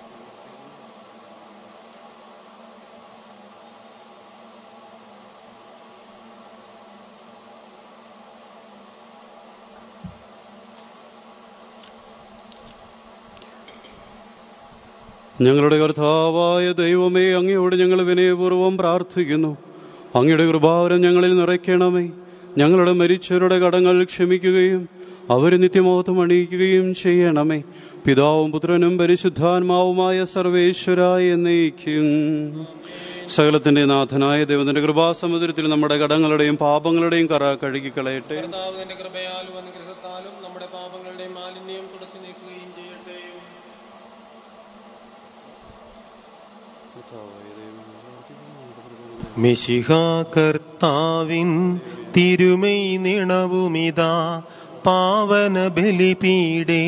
S3: ഞങ്ങളുടെ കർത്താവായ ദൈവമേ അങ്ങയോട് ഞങ്ങൾ വിനയപൂർവ്വം പ്രാർത്ഥിക്കുന്നു അങ്ങയുടെ കൃപാവരം ഞങ്ങളിൽ നിറയ്ക്കണമേ ഞങ്ങളുടെ മരിച്ചവരുടെ കടങ്ങൾ ക്ഷമിക്കുകയും അവർ നിത്യമോഹത്വം അണിയിക്കുകയും ചെയ്യണമേ പിതാവും പുത്രനും പരിശുദ്ധാത്മാവുമായ സർവേശ്വരായ എന്നേക്കും സകലത്തിന്റെ നാഥനായ ദൈവത്തിന്റെ കൃപാസമുദ്രത്തിൽ നമ്മുടെ കടങ്ങളുടെയും പാപങ്ങളുടെയും കറ കഴുകിക്കളയട്ടെ
S2: കർത്താവിന്റെ കൃപയാലും അനുഗ്രഹത്താലും നമ്മുടെ പാപങ്ങളുടെ മാലിന്യം തുടച്ചു നീക്കുകയും ചെയ്യട്ടെ മിശിഹ കർത്താവിൻ തിരുമൈ നിണവുമിതാ പാവന ബലിപീഡേ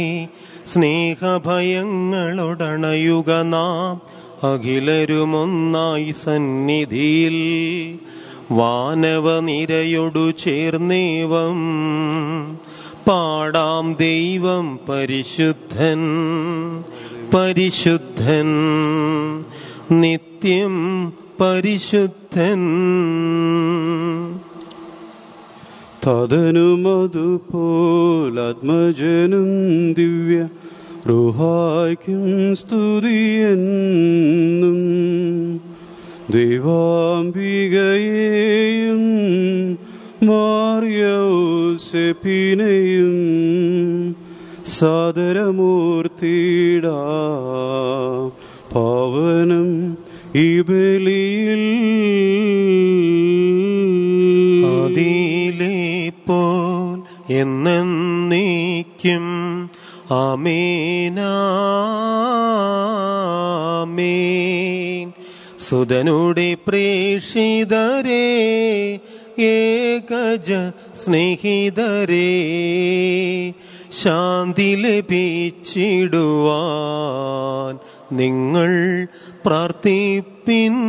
S2: സ്നേഹഭയങ്ങളൊടണയുക നാം അഖിലരുമൊന്നായി സന്നിധിയിൽ വാനവ നിരയൊടു ചേർന്നേവം പാടാം ദൈവം പരിശുദ്ധൻ പരിശുദ്ധൻ നിത്യം പരിശുദ്ധൻ
S3: തതനുമതുപോലാത്മജനും ദിവ്യ റുഹായ്ക്കും സ്തുതിയെന്നും ദൈവാംബികയെയും മാറിയൗസെപ്പിനെയും സാദരമൂർത്തിടാ പാവനം ഈ ബലിയിൽ
S2: അതിലെ പോൽ എന്നേക്കും ആമേനാമേൻ സുതനുടെ പ്രേഷിതരേ ഏകജ സ്നേഹിതരേ ശാന്തി ലഭിച്ചിടുവാൻ നിങ്ങൾ പ്രാർത്ഥിപ്പിൻ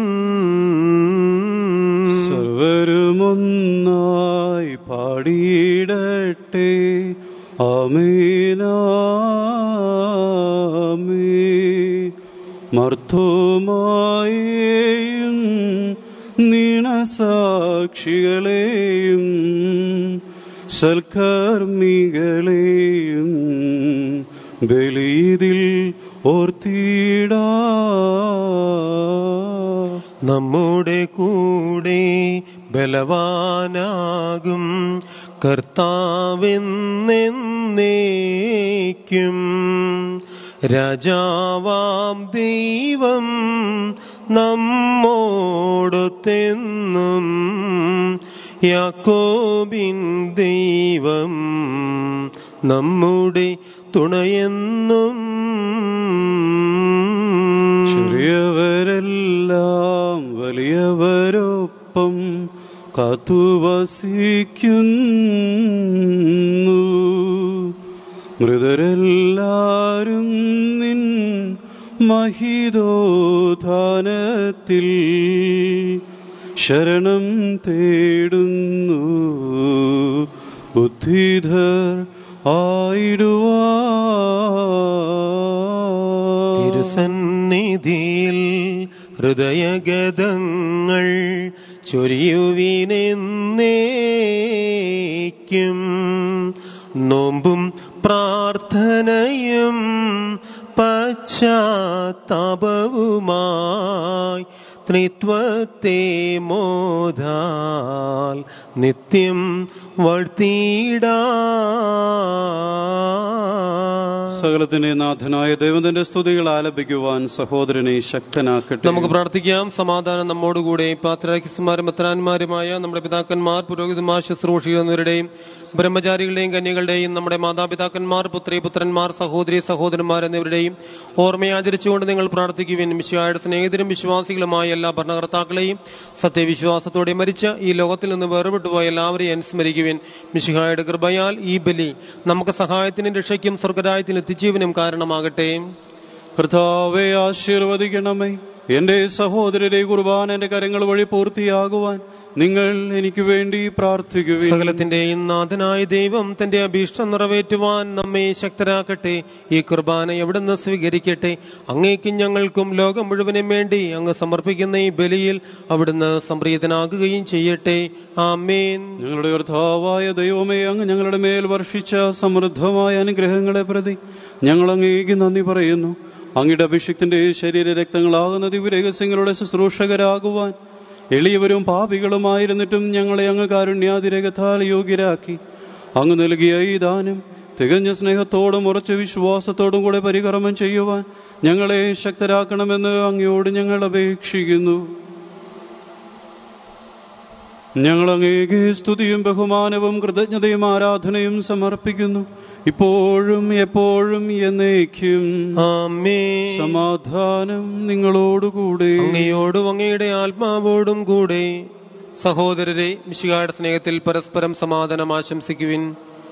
S3: സർവരുമൊന്നായി പാടിയിടട്ടെ അമീനാമേ മർത്തോമായേയും നീണസാക്ഷികളെയും സൽക്കർമ്മികളെയും ബലിതിൽ ഓർത്തിടാ
S2: നമ്മുടെ കൂടെ ബലവാനാകും കർത്താവെന്നേക്കും രാജാവാം ദൈവം നമ്മോടൊത്തെന്നും യാക്കോബിൻ ദൈവം നമ്മുടെ തുണയെന്നും
S3: ചെറിയവരെല്ലാം വലിയവരൊപ്പം കാത്തുവസിക്കുന്നു മൃതരെല്ലാരും നിൻ മഹിതോധാനത്തിൽ ശരണം തേടുന്നു ഉദ്ധിതർ ആയിടുവാ
S2: തിരുസന്നിധിയിൽ ഹൃദയഗതങ്ങൾ ചൊരിയുവിനെന്നേക്കും നോമ്പും പ്രാർത്ഥനയും പശ്ചാത്താപവുമായി ത്രിത്വത്തെ മോധാൽ നിത്യം വാഴ്ത്തിയിടാ
S3: സകലത്തിന്റെ നാഥനായ ദൈവത്തിന്റെ സ്തുതികൾ ആലപിക്കുവാൻ സഹോദരനെ ശക്തനാക്കട്ടെ
S2: നമുക്ക് പ്രാർത്ഥിക്കാം സമാധാനം നമ്മോടുകൂടെ പാത്രാക്കിസ്മാരും മെത്രാന്മാരുമായ നമ്മുടെ പിതാക്കന്മാർ പുരോഹിതന്മാർ ശുശ്രൂഷിക്കുന്നവരുടെയും ബ്രഹ്മചാരികളുടെയും കന്യകളുടെയും നമ്മുടെ മാതാപിതാക്കന്മാർ പുത്രി പുത്രന്മാർ സഹോദരി സഹോദരന്മാർ എന്നിവരുടെയും ഓർമ്മയാചരിച്ചുകൊണ്ട് നിങ്ങൾ പ്രാർത്ഥിക്കുവിൻ മിശിഹായുടെ സ്നേഹിതരും വിശ്വാസികളുമായ എല്ലാ ഭരണകർത്താക്കളെയും സത്യവിശ്വാസത്തോടെ മരിച്ച ഈ ലോകത്തിൽ നിന്ന് വേർപെട്ടുപോയ എല്ലാവരെയും അനുസ്മരിക്കുവിൻ മിശിഹായുടെ കൃപയാൽ ഈ ബലി നമുക്ക് സഹായത്തിനും രക്ഷയ്ക്കും സ്വർഗരായത്തിനും എത്തിച്ചീവനും കാരണമാകട്ടെ
S3: കർത്താവെ ആശീർവദിക്കണമേ എന്റെ സഹോദരരെ കുർബാന എന്റെ കരങ്ങൾ വഴി പൂർത്തിയാകുവാൻ നിങ്ങൾ എനിക്ക് വേണ്ടി പ്രാർത്ഥിക്കുവിൻ
S2: സകലത്തിന്റെയും നാഥനായ ദൈവം തന്റെ അഭീഷ്ടം നിറവേറ്റുവാൻ നമ്മെ ശക്തരാക്കട്ടെ ഈ കുർബാന എവിടുന്ന് സ്വീകരിക്കട്ടെ അങ്ങേക്കും ഞങ്ങൾക്കും ലോകം മുഴുവനും വേണ്ടി അങ്ങ് സമർപ്പിക്കുന്ന ഈ ബലിയിൽ അവിടുന്ന് സംപ്രീതനാകുകയും ചെയ്യട്ടെ ആമേൻ
S3: ഞങ്ങളുടെ കർത്താവായ ദൈവമേ അങ്ങ് ഞങ്ങളുടെ മേൽ വർഷിച്ച സമൃദ്ധമായ അനുഗ്രഹങ്ങളെ പ്രതി ഞങ്ങൾ അങ്ങേക്ക് നന്ദി പറയുന്നു അങ്ങയുടെ അഭിഷിക്തന്റെ ശരീര രക്തങ്ങളാകുന്ന ദിവ്യരഹസ്യങ്ങളുടെ ശുശ്രൂഷകരാകുവാൻ എളിയവരും പാപികളുമായിരുന്നിട്ടും ഞങ്ങളെ അങ്ങ് കാരുണ്യാതിരകത്താൽ യോഗ്യരാക്കി അങ്ങ് നൽകിയ ഈ ദാനം തികഞ്ഞ സ്നേഹത്തോടും ഉറച്ച വിശ്വാസത്തോടും കൂടെ പരികർമ്മം ചെയ്യുവാൻ ഞങ്ങളെ ശക്തരാക്കണമെന്ന് അങ്ങയോട് ഞങ്ങൾ അപേക്ഷിക്കുന്നു ഞങ്ങൾ അങ്ങേക്ക് സ്തുതിയും ബഹുമാനവും കൃതജ്ഞതയും ആരാധനയും സമർപ്പിക്കുന്നു ഇപ്പോഴും എപ്പോഴും എന്നേക്കും
S2: ആമേൻ
S3: സമാധാനം നിങ്ങളോടുകൂടെ
S2: അങ്ങയോടും അങ്ങയുടെ ആത്മാവോടും കൂടെ സഹോദരരെ മിശികായുടെ സ്നേഹത്തിൽ പരസ്പരം സമാധാനം ആശംസിക്കുവിൻ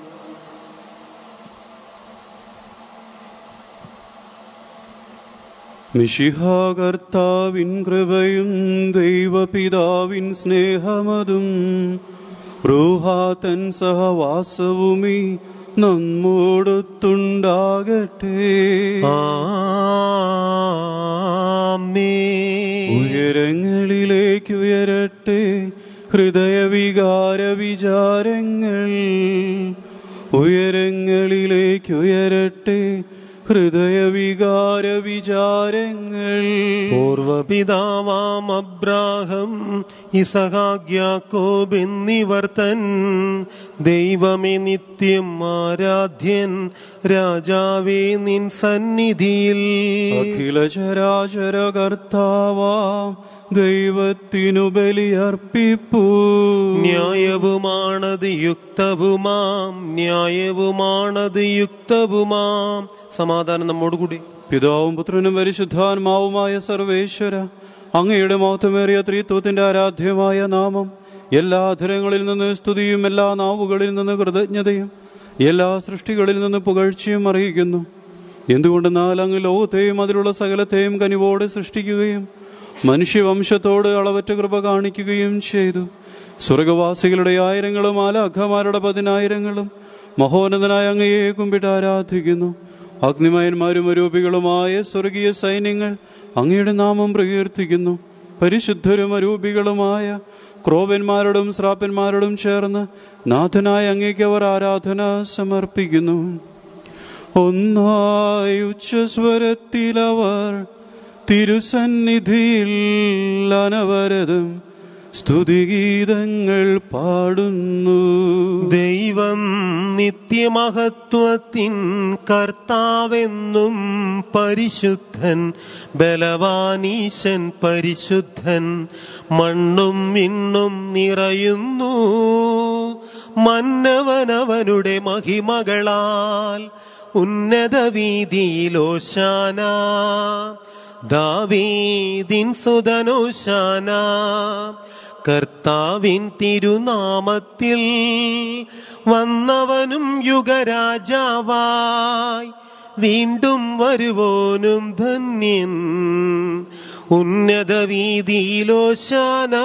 S3: മിഷിഹാകർത്താവിൻ കൃപയും ദൈവപിതാവിൻ സ്നേഹമതും റൂഹാതൻ സഹവാസവുമീ നമ്മോടൊത്തുണ്ടാകട്ടെ
S2: ആമേൻ
S3: ഉയരങ്ങളിലേക്ക് ഉയരട്ടെ ഹൃദയവികാര വിചാരങ്ങൾ ഉയരങ്ങളിലേക്ക് ഉയരട്ടെ ഹൃദയവികാര വിചാരങ്ങൾ
S2: പൂർവപിതാവാം അബ്രാഹം ഇസഹാഗ്യാക്കോബ് എന്നിവർ തൻ ദൈവമേ നിത്യം ആരാധ്യൻ രാജാവേ നിൻ സന്നിധിയിൽ
S3: അഖില ചരാചര കർത്താവാം ദൈവത്തിനു ബലിയർപ്പിപ്പൂ
S2: ന്യായവുമാണത് യുക്തവുമാം ന്യായവുമാണത് യുക്തവുമാം സമാധാനം നമ്മോടുകൂടി
S3: പിതാവും പുത്രനും പരിശുദ്ധാത്മാവുമായ സർവേശ്വര അങ്ങയുടെ മഹത്വമേറിയ ത്രിത്വത്തിന്റെ ആരാധ്യമായ നാമം എല്ലാ അധരങ്ങളിൽ നിന്ന് സ്തുതിയും എല്ലാ നാവുകളിൽ നിന്ന് കൃതജ്ഞതയും എല്ലാ സൃഷ്ടികളിൽ നിന്ന് പുകഴ്ചയും അറിയിക്കുന്നു എന്തുകൊണ്ടെന്നാൽ അങ്ങ് ലോകത്തെയും അതിലുള്ള സകലത്തെയും കനിവോടെ സൃഷ്ടിക്കുകയും മനുഷ്യവംശത്തോട് അളവറ്റ കൃപ കാണിക്കുകയും ചെയ്തു സ്വർഗവാസികളുടെ ആയിരങ്ങളും ആലാഖമാരുടെ പതിനായിരങ്ങളും മഹോന്നതനായ അങ്ങയെ കുമ്പിട്ട് ആരാധിക്കുന്നു അഗ്നിമയന്മാരും അരൂപികളുമായ സ്വർഗീയ സൈന്യങ്ങൾ അങ്ങയുടെ നാമം പ്രകീർത്തിക്കുന്നു പരിശുദ്ധരും അരൂപികളുമായ ക്രോവന്മാരോടും ശ്രാപ്പന്മാരോടും ചേർന്ന് നാഥനായ അങ്ങേക്ക് അവർ ആരാധന സമർപ്പിക്കുന്നു ഒന്നായി ഉച്ചസ്വരത്തിലവർ തിരുസന്നിധിയിൽ അനവരതം സ്തുതിഗീതങ്ങൾ പാടുന്നു
S2: ദൈവം നിത്യമഹത്വത്തിൻ കർത്താവെന്നും പരിശുദ്ധൻ ബലവാനീശൻ പരിശുദ്ധൻ മണ്ണും വിണ്ണും നിറയുന്നു മന്നവനവനുടെ മഹിമകളാൽ ഉന്നത വീതിയിലോശാന ദാവീദിൻ സുതനോശാന കർത്താവിൻ തിരുനാമത്തിൽ വന്നവനും യുഗരാജാവായി വീണ്ടും വരുവോനും ധന്യൻ ഉന്നത വീതിയിലോശാന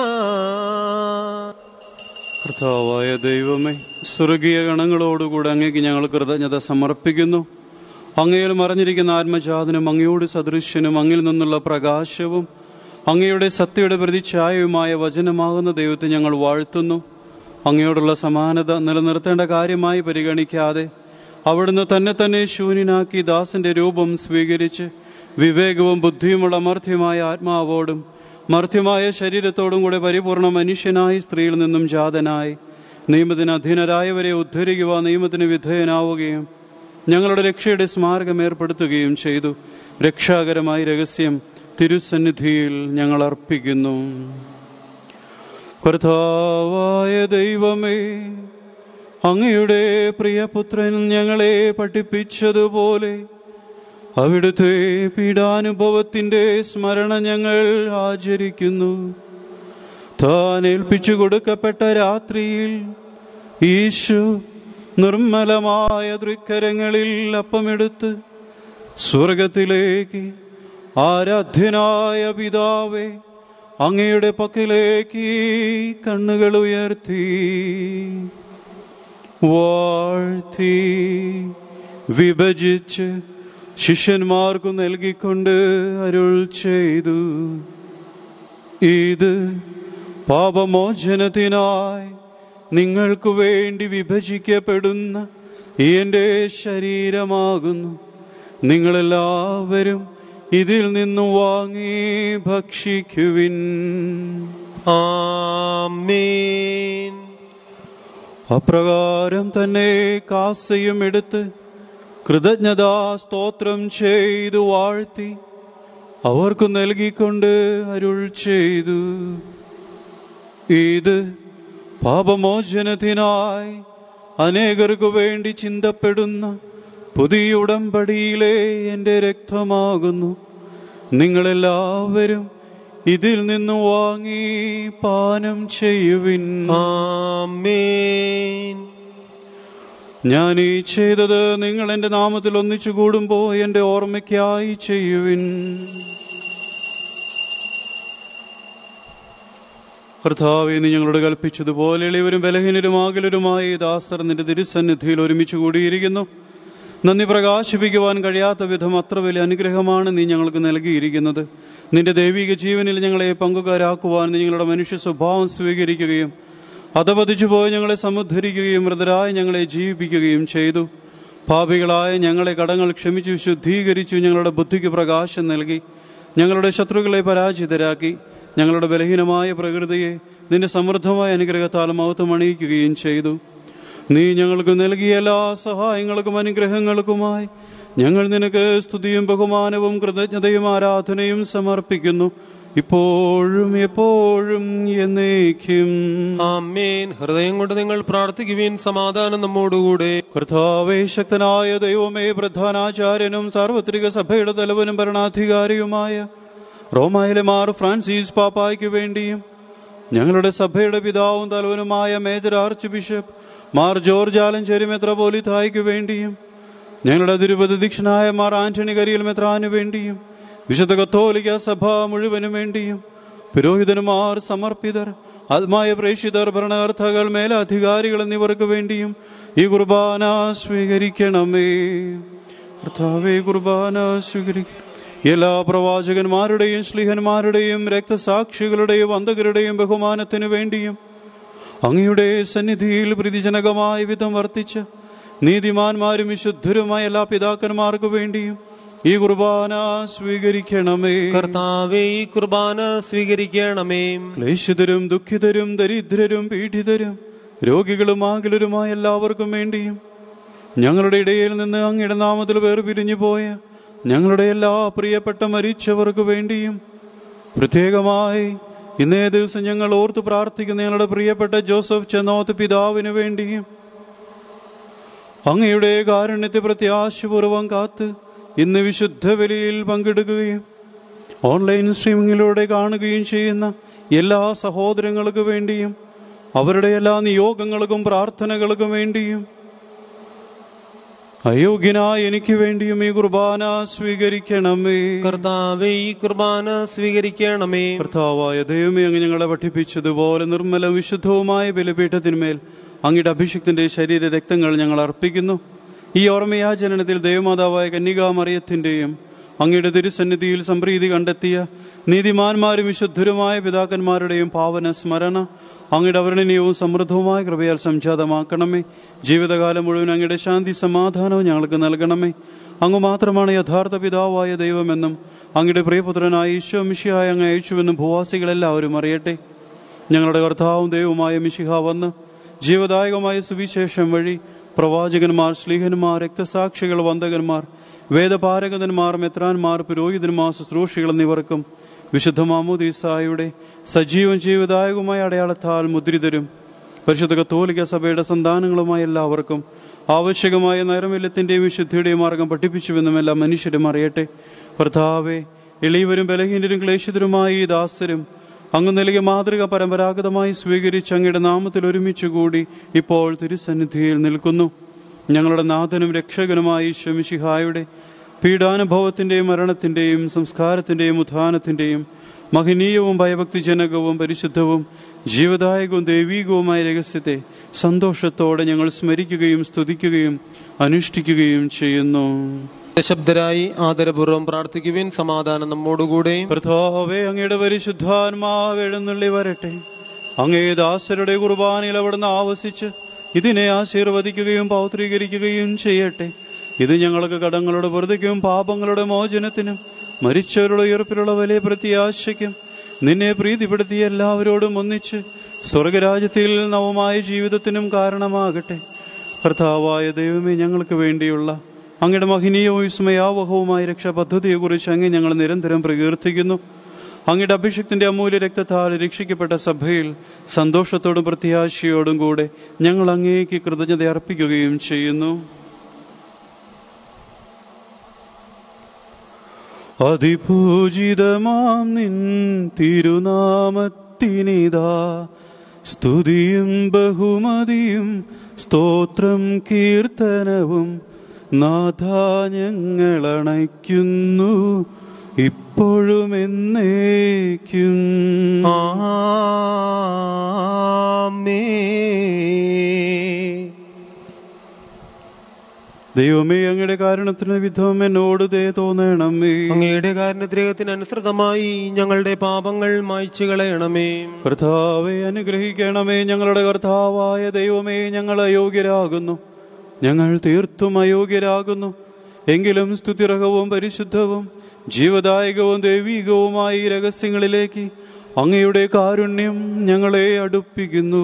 S3: കർത്താവായ ദൈവമേ സ്വർഗീയ ഗണങ്ങളോടുകൂടെ അങ്ങേക്ക് ഞങ്ങൾ കൃതജ്ഞത സമർപ്പിക്കുന്നു അങ്ങയിൽ മറഞ്ഞിരിക്കുന്ന ആത്മജാതനും അങ്ങയോട് സദൃശ്യനും അങ്ങിൽ നിന്നുള്ള പ്രകാശവും അങ്ങയുടെ സത്യയുടെ പ്രതിച്ഛായയുമായ വചനമാകുന്ന ദൈവത്തെ ഞങ്ങൾ വാഴ്ത്തുന്നു അങ്ങയോടുള്ള സമാനത നിലനിർത്തേണ്ട കാര്യമായി പരിഗണിക്കാതെ അവിടുന്ന് തന്നെ തന്നെ ശൂന്യനാക്കി ദാസന്റെ രൂപം സ്വീകരിച്ച് വിവേകവും ബുദ്ധിയുമുള്ള അമർത്യമായ ആത്മാവോടും മർത്യമായ ശരീരത്തോടും കൂടെ പരിപൂർണ മനുഷ്യനായി സ്ത്രീയിൽ നിന്നും ജാതനായി നിയമത്തിന് അധീനരായവരെ ഉദ്ധരിക്കുക നിയമത്തിന് വിധേയനാവുകയും ഞങ്ങളുടെ രക്ഷയുടെ സ്മാരകം ഏർപ്പെടുത്തുകയും ചെയ്തു രക്ഷാകരമായ രഹസ്യം തിരുസന്നിധിയിൽ ഞങ്ങൾ അർപ്പിക്കുന്നു കർത്താവായ ദൈവമേ അങ്ങയുടെ പ്രിയപുത്രൻ ഞങ്ങളെ പഠിപ്പിച്ചതുപോലെ അവിടുത്തെ പീഡാനുഭവത്തിന്റെ സ്മരണ ഞങ്ങൾ ആചരിക്കുന്നു താൻ ഏൽപ്പിച്ചു കൊടുക്കപ്പെട്ട രാത്രിയിൽ ഈശോ നിർമ്മലമായ തൃക്കരങ്ങളിൽ അപ്പമെടുത്ത് സ്വർഗത്തിലേക്ക് ആരാധ്യനായ പിതാവേ അങ്ങയുടെ പക്കലേക്ക് കണ്ണുകൾ ഉയർത്തി വാഴ്ത്തി വിഭജിച്ച് ശിഷ്യന്മാർക്കു നൽകിക്കൊണ്ട് അരുൾ ചെയ്തു ഇത് പാപമോചനത്തിനായി നിങ്ങൾക്കു വേണ്ടി വിഭജിക്കപ്പെടുന്ന എൻ്റെ ശരീരമാകുന്നു നിങ്ങളെല്ലാവരും ഇതിൽ നിന്നും വാങ്ങി ഭക്ഷിക്കുവിൻ
S2: ആമേൻ
S3: അപ്രകാരം തന്നെ കാസയും എടുത്ത് കൃതജ്ഞതാ സ്തോത്രം ചെയ്തു വാഴ്ത്തി അവർക്കു നൽകിക്കൊണ്ട് അരുൾ ചെയ്തു ഇത് പാപമോചനത്തിനായി അനേകർക്കു വേണ്ടി ചിന്തപ്പെടുന്ന പുതിയ ഉടമ്പടിയിലെ എൻ്റെ രക്തമാകുന്നു നിങ്ങളെല്ലാവരും ഇതിൽ നിന്ന് വാങ്ങി പാനം ചെയ്യുവിൻ
S2: ആമേൻ
S3: ഞാൻ ഈ ചെയ്തത് നിങ്ങൾ എൻ്റെ നാമത്തിൽ ഒന്നിച്ചു കൂടുമ്പോൾ എൻ്റെ ഓർമ്മയ്ക്കായി ചെയ്യുവിൻ കർത്താവെ നീ ഞങ്ങളോട് കൽപ്പിച്ചതുപോലെ എളിയവരും ബലഹീനരും ആകലരുമായി ദാസർ നിന്റെ തിരുസന്നിധിയിൽ ഒരുമിച്ച് കൂടിയിരിക്കുന്നു നന്ദി പ്രകാശിപ്പിക്കുവാൻ കഴിയാത്ത വിധം അത്ര വലിയ അനുഗ്രഹമാണ് നീ ഞങ്ങൾക്ക് നൽകിയിരിക്കുന്നത് നിന്റെ ദൈവിക ജീവനിൽ ഞങ്ങളെ പങ്കുകാരാക്കുവാൻ നീ ഞങ്ങളുടെ മനുഷ്യ സ്വഭാവം സ്വീകരിക്കുകയും അധപതിച്ചു പോയി ഞങ്ങളെ സമുദ്ധരിക്കുകയും മൃതരായി ഞങ്ങളെ ജീവിപ്പിക്കുകയും ചെയ്തു പാപികളായ ഞങ്ങളെ കടങ്ങൾ ക്ഷമിച്ചു ശുദ്ധീകരിച്ചു ഞങ്ങളുടെ ബുദ്ധിക്ക് പ്രകാശം നൽകി ഞങ്ങളുടെ ശത്രുക്കളെ പരാജിതരാക്കി ഞങ്ങളുടെ ബലഹീനമായ പ്രകൃതിയെ നിന്റെ സമൃദ്ധമായ അനുഗ്രഹത്താൽ മഹത്വം അണിയിക്കുകയും ചെയ്തു നീ ഞങ്ങൾക്ക് നൽകിയ എല്ലാ സഹായങ്ങൾക്കും അനുഗ്രഹങ്ങൾക്കുമായി ഞങ്ങൾ നിനക്ക് സ്തുതിയും ബഹുമാനവും കൃതജ്ഞതയും ആരാധനയും സമർപ്പിക്കുന്നു ഇപ്പോഴും എപ്പോഴും എന്നേക്കും
S2: ആമേൻ ഹൃദയം കൊണ്ട് നിങ്ങൾ പ്രാർത്ഥിക്കുവിൻ സമാധാനം നമ്മോടുകൂടെ
S3: കർത്താവേ ശക്തനായ ദൈവമേ പ്രധാനാചാര്യനും സാർവത്രിക സഭയുടെ തലവനും ഭരണാധികാരിയുമായ റോമായിലെ മാർ ഫ്രാൻസിസ് പാപ്പായ്ക്ക് വേണ്ടിയും ഞങ്ങളുടെ സഭയുടെ പിതാവും തലവനുമായ major archbishop Mar George Alencherry മെത്രോപോലിത്തായ്ക്ക് വേണ്ടിയും ഞങ്ങളുടെ തിരുപതിദീക്ഷനായ മാർ ആന്റണി കരിയൽ മെത്രാന് വേണ്ടിയും വിശുദ്ധ കത്തോലിക്ക സഭ മുഴുവനും വേണ്ടിയും പുരോഹിതന്മാർ സമർപ്പിതർ ആത്മായ പ്രേക്ഷിതർ ഭരണകർത്താക്കൾ മേലധികാരികൾ എന്നിവർക്ക് വേണ്ടിയും ഈ കുർബാന സ്വീകരിക്കണമേ കർത്താവേ കുർബാന സ്വീകരിക്കണം എല്ലാ പ്രവാചകന്മാരുടെയും ശ്ലീഹന്മാരുടെയും രക്തസാക്ഷികളുടെയും അന്ധകരുടെയും ബഹുമാനത്തിനു വേണ്ടിയും അങ്ങയുടെ സന്നിധിയിൽ പ്രീതിജനകമായ വിധം വർത്തിച്ച നീതിമാന്മാരും വിശുദ്ധരുമായ എല്ലാ പിതാക്കന്മാർക്കു വേണ്ടിയും ഈ കുർബാന സ്വീകരിക്കണമേ
S2: കർത്താവേ ഈ കുർബാന സ്വീകരിക്കണമേ
S3: ക്ലേശിതരും ദുഃഖിതരും ദരിദ്രരും പീഡിതരും രോഗികളും ആകുലരുമായ എല്ലാവർക്കും വേണ്ടിയും ഞങ്ങളുടെ ഇടയിൽ നിന്ന് അങ്ങയുടെ നാമത്തിൽ വേർപിരിഞ്ഞു പോയ ഞങ്ങളുടെ എല്ലാ പ്രിയപ്പെട്ട മരിച്ചവർക്ക് വേണ്ടിയും പ്രത്യേകമായി ഇന്നേ ദിവസം ഞങ്ങൾ ഓർത്ത് പ്രാർത്ഥിക്കുന്ന ഞങ്ങളുടെ പ്രിയപ്പെട്ട ജോസഫ് ചെന്നോത്ത് പിതാവിന് വേണ്ടിയും അങ്ങയുടെ കാരുണ്യത്തെ പ്രത്യാശപൂർവം കാത്ത് ഇന്ന് വിശുദ്ധ ബലിയിൽ പങ്കെടുക്കുകയും ഓൺലൈൻ സ്ട്രീമിങ്ങിലൂടെ കാണുകയും ചെയ്യുന്ന എല്ലാ സഹോദരങ്ങൾക്ക് വേണ്ടിയും അവരുടെ എല്ലാ നിയോഗങ്ങൾക്കും പ്രാർത്ഥനകൾക്കും വേണ്ടിയും അയോഗ്യനായ എനിക്ക് വേണ്ടിയും ഈ കുർബാന സ്വീകരിക്കണമേ
S2: കർത്താവേ ഈ കുർബാന സ്വീകരിക്കണമേ
S3: കർത്താവായ ദൈവമേ അങ്ങ് ഞങ്ങളെ പഠിപ്പിച്ചതുപോലെ നിർമ്മല വിശുദ്ധവുമായ ബലിപീഠത്തിന്മേൽ അങ്ങയുടെ അഭിഷിക്തന്റെ ശരീര രക്തങ്ങൾ ഞങ്ങൾ അർപ്പിക്കുന്നു ഈ ഓർമ്മയാചരണത്തിൽ ദേവമാതാവായ കന്യകാമറിയത്തിന്റെയും അങ്ങയുടെ തിരുസന്നിധിയിൽ സംപ്രീതി കണ്ടെത്തിയ നീതിമാന്മാരും വിശുദ്ധരുമായ പിതാക്കന്മാരുടെയും പാവന സ്മരണ അങ്ങയുടെ അവർണനീയവും സമൃദ്ധവുമായ കൃപയാൽ സംജാതമാക്കണമേ ജീവിതകാലം മുഴുവൻ അങ്ങയുടെ ശാന്തി സമാധാനവും ഞങ്ങൾക്ക് നൽകണമേ അങ്ങ് മാത്രമാണ് യഥാർത്ഥ പിതാവായ ദൈവമെന്നും അങ്ങയുടെ പ്രിയപുത്രനായ ഈശോ മിശിഹായ അങ്ങ് അയച്ചുവെന്ന് ഭൂവാസികളെല്ലാവരും അറിയട്ടെ ഞങ്ങളുടെ കർത്താവും ദൈവമായ മിശിഹ വന്ന് ജീവദായകമായ സുവിശേഷം വഴി പ്രവാചകന്മാർ ശ്ലീഹന്മാർ രക്തസാക്ഷികൾ വന്ദകന്മാർ വേദപാരകന്മാർ മെത്രാന്മാർ പുരോഹിതന്മാർ ശുശ്രൂഷികൾ എന്നിവർക്കും വിശുദ്ധ മാമോദീസായുടെ സജീവൻ ജീവദായകമായ അടയാളത്താൽ മുദ്രിതരും പരിശുദ്ധ കത്തോലിക്ക സഭയുടെ സന്താനങ്ങളുമായ എല്ലാവർക്കും ആവശ്യകമായ നൈർമല്യത്തിന്റെയും വിശുദ്ധിയുടെയും മാർഗം പഠിപ്പിച്ചുവെന്നും എല്ലാ മനുഷ്യരും അറിയട്ടെ കർത്താവെ എളിയവരും ബലഹീനരും ക്ലേശിതരുമായ ഈ ദാസരും അങ്ങ് നൽകിയ മാതൃക പരമ്പരാഗതമായി സ്വീകരിച്ച് അങ്ങയുടെ നാമത്തിൽ ഒരുമിച്ച് കൂടി ഇപ്പോൾ തിരുസന്നിധിയിൽ നിൽക്കുന്നു ഞങ്ങളുടെ നാഥനും രക്ഷകനുമായ ഈശ്വമിഷിഹായുടെ പീഡാനുഭവത്തിന്റെയും മരണത്തിന്റെയും സംസ്കാരത്തിന്റെയും ഉത്ഥാനത്തിന്റെയും മഹനീയവും ഭയഭക്തിജനകവും പരിശുദ്ധവും ജീവദായകവും ദൈവീകവുമായ രഹസ്യത്തെ സന്തോഷത്തോടെ ഞങ്ങൾ സ്മരിക്കുകയും സ്തുതിക്കുകയും അനുഷ്ഠിക്കുകയും ചെയ്യുന്നു
S2: ശബ്ദരായി ആദരപൂർവ്വം പ്രാർത്ഥിക്കുവിൻ സമാധാനം നമ്മോടുകൂടെ
S3: കർത്താവേ അങ്ങയുടെ പരിശുദ്ധാത്മാവ് എഴുന്നള്ളി വരട്ടെ അങ്ങേ ദാസരുടെ കുർബാനയിൽ അവിടുന്ന് ആവസിച്ച് ഇതിനെ ആശീർവദിക്കുകയും പൗത്രീകരിക്കുകയും ചെയ്യട്ടെ ഇത് ഞങ്ങൾക്ക് കടങ്ങളുടെ വെറുതയ്ക്കും പാപങ്ങളുടെ മോചനത്തിനും മരിച്ചവരുടെ ഉയർപ്പിലുള്ള വലിയ പ്രത്യാശയ്ക്കും നിന്നെ പ്രീതിപ്പെടുത്തിയ എല്ലാവരോടും ഒന്നിച്ച് സ്വർഗരാജ്യത്തിൽ നവമായ ജീവിതത്തിനും കാരണമാകട്ടെ കർത്താവായ ദൈവമേ ഞങ്ങൾക്ക് വേണ്ടിയുള്ള അങ്ങയുടെ മഹനീയവും വിസ്മയാവഹവുമായ രക്ഷാപദ്ധതിയെക്കുറിച്ച് അങ്ങ് ഞങ്ങൾ നിരന്തരം പ്രകീർത്തിക്കുന്നു അങ്ങയുടെ അഭിഷക്തിന്റെ അമൂല്യ രക്തത്താൽ രക്ഷിക്കപ്പെട്ട സഭയിൽ സന്തോഷത്തോടും പ്രത്യാശയോടും കൂടെ ഞങ്ങൾ അങ്ങേക്ക് കൃതജ്ഞത അർപ്പിക്കുകയും ചെയ്യുന്നു അതിപൂജിതമാം നിൻ തിരുനാമത്തിനിതാ സ്തുതിയും ബഹുമതിയും സ്തോത്രം കീർത്തനവും നാഥ ഞങ്ങളണയ്ക്കുന്നു ഇപ്പോഴും എന്നേക്കും
S2: ആമേൻ.
S3: ദൈവമേ അങ്ങയുടെ കാരണത്തിന് വിധം എന്നോട് ദേ തോന്നണമേ
S2: അങ്ങയുടെ കാരണദ്രേഹത്തിന് അനുസൃതമായി ഞങ്ങളുടെ പാപങ്ങൾ മായ്ച്ചു കളയണമേ
S3: കർത്താവെ അനുഗ്രഹിക്കണമേ ഞങ്ങളുടെ കർത്താവായ ദൈവമേ ഞങ്ങൾ അയോഗ്യരാകുന്നു ഞങ്ങൾ തീർത്തും അയോഗ്യരാകുന്നു എങ്കിലും സ്തുതിരഹവും പരിശുദ്ധവും ജീവദായകവും ദൈവീകവുമായ ഈ രഹസ്യങ്ങളിലേക്ക് അങ്ങയുടെ കാരുണ്യം ഞങ്ങളെ അടുപ്പിക്കുന്നു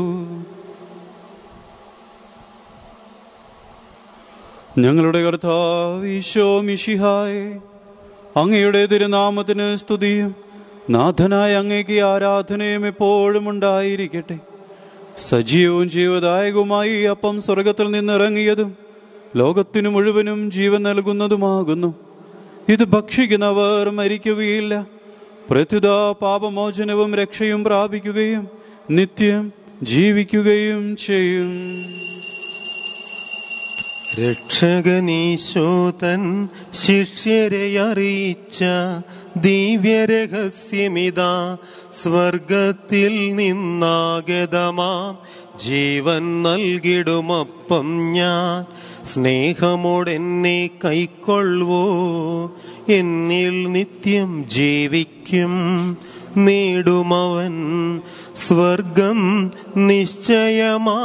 S3: ഞങ്ങളുടെ കർത്താവ് ഈശോ മിഷിഹായെ അങ്ങയുടെ തിരുനാമത്തിന് സ്തുതിയും നാഥനായ അങ്ങേക്ക് ആരാധനയും എപ്പോഴും ഉണ്ടായിരിക്കട്ടെ സജീവവും ജീവദായകവുമായി ഈ അപ്പം സ്വർഗത്തിൽ നിന്നിറങ്ങിയതും ലോകത്തിനു മുഴുവനും ജീവൻ നൽകുന്നതുമാകുന്നു ഇത് ഭക്ഷിക്കുന്നവർ മരിക്കുകയില്ല പ്രത്യുത പാപമോചനവും രക്ഷയും പ്രാപിക്കുകയും നിത്യം ജീവിക്കുകയും ചെയ്യും
S2: രക്ഷകനീശോതൻ ശിഷ്യരെ അറിയിച്ച ദിവ്യരഹസ്യമിതാ സ്വർഗത്തിൽ നിന്നാഗതമാം ജീവൻ നൽകിടുമപ്പം ഞാൻ സ്നേഹമോടെന്നെ കൈക്കൊള്ളുവോ എന്നിൽ നിത്യം ജീവിക്കും നേടുമവൻ സ്വർഗം നിശ്ചയമാ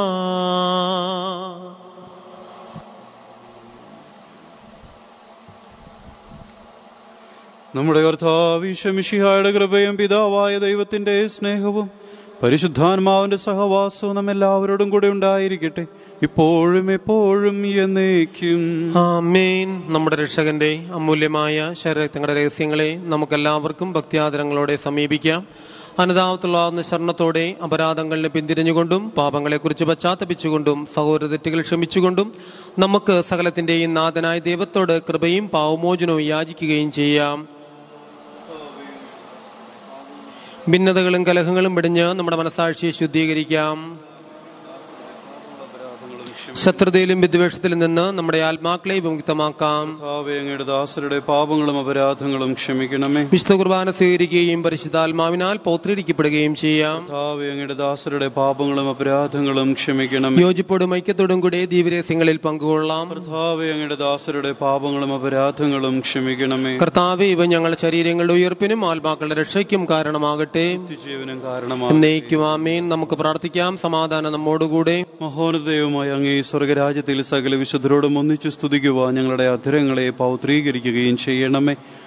S3: നമ്മുടെ കർത്താവ് ഈശമിഷിഹായുടെ കൃപയും പിതാവായ ദൈവത്തിന്റെ സ്നേഹവും പരിശുദ്ധാത്മാവിന്റെ സഹവാസവും നമ്മെല്ലാവരോടും കൂടെ ഉണ്ടായിരിക്കട്ടെ ഇപ്പോഴും എപ്പോഴും എന്നേക്കും
S2: ആമേൻ നമ്മുടെ രക്ഷകന്റെ അമൂല്യമായ ശരീരത്തിന്റെ രഹസ്യങ്ങളെ നമുക്കെല്ലാവർക്കും ഭക്തിയാദരങ്ങളോടെ സമീപിക്കാം അനുതാപത്തുള്ള ശരണത്തോടെ അപരാധങ്ങളിനെ പിന്തിരിഞ്ഞുകൊണ്ടും പാപങ്ങളെക്കുറിച്ച് പശ്ചാത്തപിച്ചുകൊണ്ടും സഹോദര തെറ്റുകൾ ക്ഷമിച്ചുകൊണ്ടും നമുക്ക് സകലത്തിന്റെയും നാഥനായ ദൈവത്തോട് കൃപയും പാവമോചനവും യാചിക്കുകയും ചെയ്യാം ഭിന്നതകളും കലഹങ്ങളും പിടിഞ്ഞ് നമ്മുടെ മനസാക്ഷിയെ ശുദ്ധീകരിക്കാം ശത്രുതയിലും വിദ്വേഷത്തിലും നിന്ന് നമ്മുടെ ആത്മാക്കളെ വിമുക്തമാക്കാം
S3: കർത്താവേ, അങ്ങയുടെ ദാസരുടെ പാപങ്ങളും അപരാധങ്ങളും ക്ഷമിക്കണമേ
S2: വിശുദ്ധ കുർബാന സ്വീകരിക്കുകയും പരിശുദ്ധാത്മാവിനാൽ പൗത്രീകരിക്കപ്പെടുകയും ചെയ്യാം
S3: കർത്താവേ, അങ്ങയുടെ ദാസരുടെ പാപങ്ങളും അപരാധങ്ങളും ക്ഷമിക്കണമേ
S2: യോജിപ്പോടും ഐക്യത്തോടും കൂടി ദിവ്യരഹസ്യങ്ങളിൽ പങ്കുകൊള്ളാം
S3: കർത്താവേ, അങ്ങയുടെ ദാസരുടെ പാപങ്ങളും അപരാധങ്ങളും ക്ഷമിക്കണമേ
S2: കർത്താവ് ഇവ ഞങ്ങളുടെ ശരീരങ്ങളുടെ ഉയർപ്പിനും ആത്മാക്കളുടെ രക്ഷയ്ക്കും കാരണമാകട്ടെ
S3: ജീവനും കാരണമാണ്
S2: എന്നേക്കും ആമേൻ നമുക്ക് പ്രാർത്ഥിക്കാം സമാധാനം നമ്മോടുകൂടെ
S3: മഹോന്നതയുമായ അങ്ങേ സ്വർഗരാജ്യത്തിൽ സകല വിശുദ്ധരോടും ഒന്നിച്ചു സ്തുതിക്കുവാൻ ഞങ്ങളുടെ അധരങ്ങളെ പൗത്രീകരിക്കുകയും ചെയ്യണമേ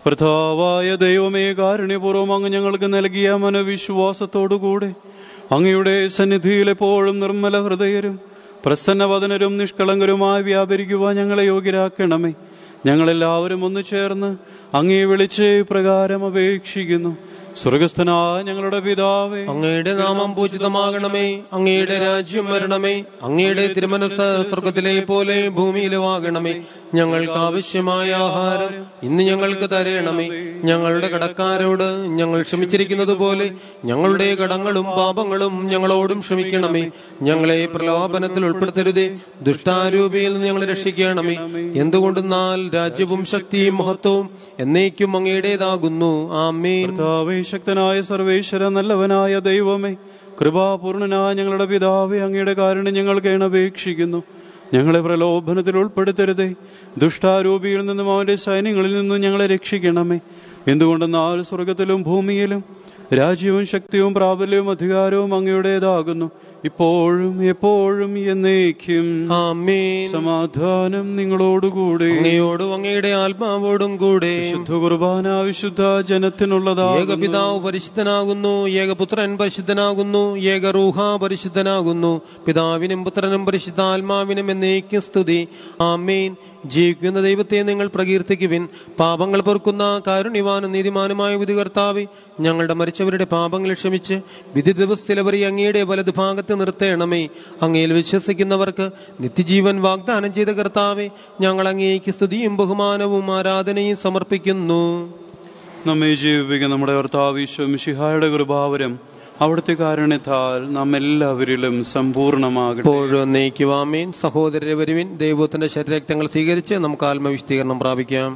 S3: കർത്താവായ ദൈവമേ കാരുണ്യപൂർവ്വം അങ്ങ് ഞങ്ങൾക്ക് നൽകിയ മനവിശ്വാസത്തോടുകൂടെ അങ്ങയുടെ സന്നിധിയിൽ എപ്പോഴും നിർമ്മല ഹൃദയരും പ്രസന്നവദനരും നിഷ്കളങ്കരുമായി വ്യാപരിക്കുവാൻ ഞങ്ങളെ യോഗ്യരാക്കണമേ ഞങ്ങളെല്ലാവരും ഒന്ന് ചേർന്ന് അങ്ങേ വിളിച്ച് പ്രകാരം അപേക്ഷിക്കുന്നു സ്വർഗസ്ഥനായ ഞങ്ങളുടെ പിതാവേ
S2: അങ്ങയുടെ നാമം പൂജിതമാകണമേ അങ്ങയുടെ രാജ്യം വരണമേ അങ്ങയുടെ തിരുമനസ് സ്വർഗത്തിലെ പോലെ ഭൂമിയിലുമാകണമേ ഞങ്ങൾക്ക് ആവശ്യമായ ആഹാരം ഇന്ന് ഞങ്ങൾക്ക് തരയണമേ ഞങ്ങളുടെ കടക്കാരോട് ഞങ്ങൾ ക്ഷമിച്ചിരിക്കുന്നത് പോലെ ഞങ്ങളുടെ കടങ്ങളും പാപങ്ങളും ഞങ്ങളോടും ക്ഷമിക്കണമേ ഞങ്ങളെ പ്രലോഭനത്തിൽ ഉൾപ്പെടുത്തരുതേ ദുഷ്ടാരൂപിയിൽ നിന്ന് ഞങ്ങളെ രക്ഷിക്കണമേ എന്തുകൊണ്ടെന്നാൽ രാജ്യവും ശക്തിയും മഹത്വവും എന്നേക്കും അങ്ങയുടേതാകുന്നു ആമേൻ
S3: കർത്താവേ ശക്തനായ സർവേശ്വര നല്ലവനായ ദൈവമേ കൃപാപൂർണനായ ഞങ്ങളുടെ പിതാവേ അങ്ങയുടെ കാരണം ഞങ്ങൾ കേണപേക്ഷിക്കുന്നു ഞങ്ങളെ പ്രലോഭനത്തിൽ ഉൾപ്പെടുത്തരുതേ ദുഷ്ടാരൂപിയിൽ നിന്നും അവന്റെ സൈന്യങ്ങളിൽ നിന്നും ഞങ്ങളെ രക്ഷിക്കണമേ എന്തുകൊണ്ടെന്നാൽ സ്വർഗത്തിലും ഭൂമിയിലും രാജ്യവും ശക്തിയും പ്രാബല്യവും അധികാരവും അങ്ങയുടേതാകുന്നു ഇപ്പോഴും എപ്പോഴും എന്നേക്കും
S2: ആമേൻ
S3: സമാധാനം നിങ്ങളോടുകൂടെ
S2: അങ്ങയോടും അങ്ങയുടെ ആത്മാവോടും കൂടെ
S3: ശുദ്ധ കുർബാന വിശുദ്ധ ജനത്തിനുള്ളതാകുന്നു
S2: ഏകപിതാവ് പരിശുദ്ധനാകുന്നു ഏകപുത്രൻ പരിശുദ്ധനാകുന്നു ഏകറൂഹ പരിശുദ്ധനാകുന്നു പിതാവിനും പുത്രനും പരിശുദ്ധാത്മാവിനും എന്നേക്കും സ്തുതി ആമേൻ ജീവിക്കുന്ന ദൈവത്തെ നിങ്ങൾ പ്രകീർത്തിക്കുവിൻ പാപങ്ങൾ പൊറുക്കുന്ന കാരുണ്യവാനും നീതിമാനുമായ വിധികർത്താവെ ഞങ്ങളുടെ മരിച്ചവരുടെ പാപങ്ങൾ ക്ഷമിച്ച് വിധി ദിവസത്തിലവരെ അങ്ങയുടെ വലത് ഭാഗത്ത് നിർത്തേണമേ അങ്ങയിൽ വിശ്വസിക്കുന്നവർക്ക് നിത്യജീവൻ വാഗ്ദാനം ചെയ്ത കർത്താവെ ഞങ്ങൾ അങ്ങേക്ക് സ്തുതിയും ബഹുമാനവും ആരാധനയും സമർപ്പിക്കുന്നു
S3: നമ്മെ ജീവിപ്പിക്കുന്ന നമ്മുടെ കർത്താവിശ്വമിഷിഹായുടെ കൃപാവരം അവിടുത്തെ കാരണത്താൽ നാം എല്ലാവരിലും സമ്പൂർണമാകട്ടെ
S2: ഇപ്പോഴും നയിക്കുവാമീൻ സഹോദരരെ വരുവിൻ ദൈവത്തിന്റെ ശരീരക്തങ്ങൾ സ്വീകരിച്ച് നമുക്ക് ആത്മവിശദീകരണം പ്രാപിക്കാം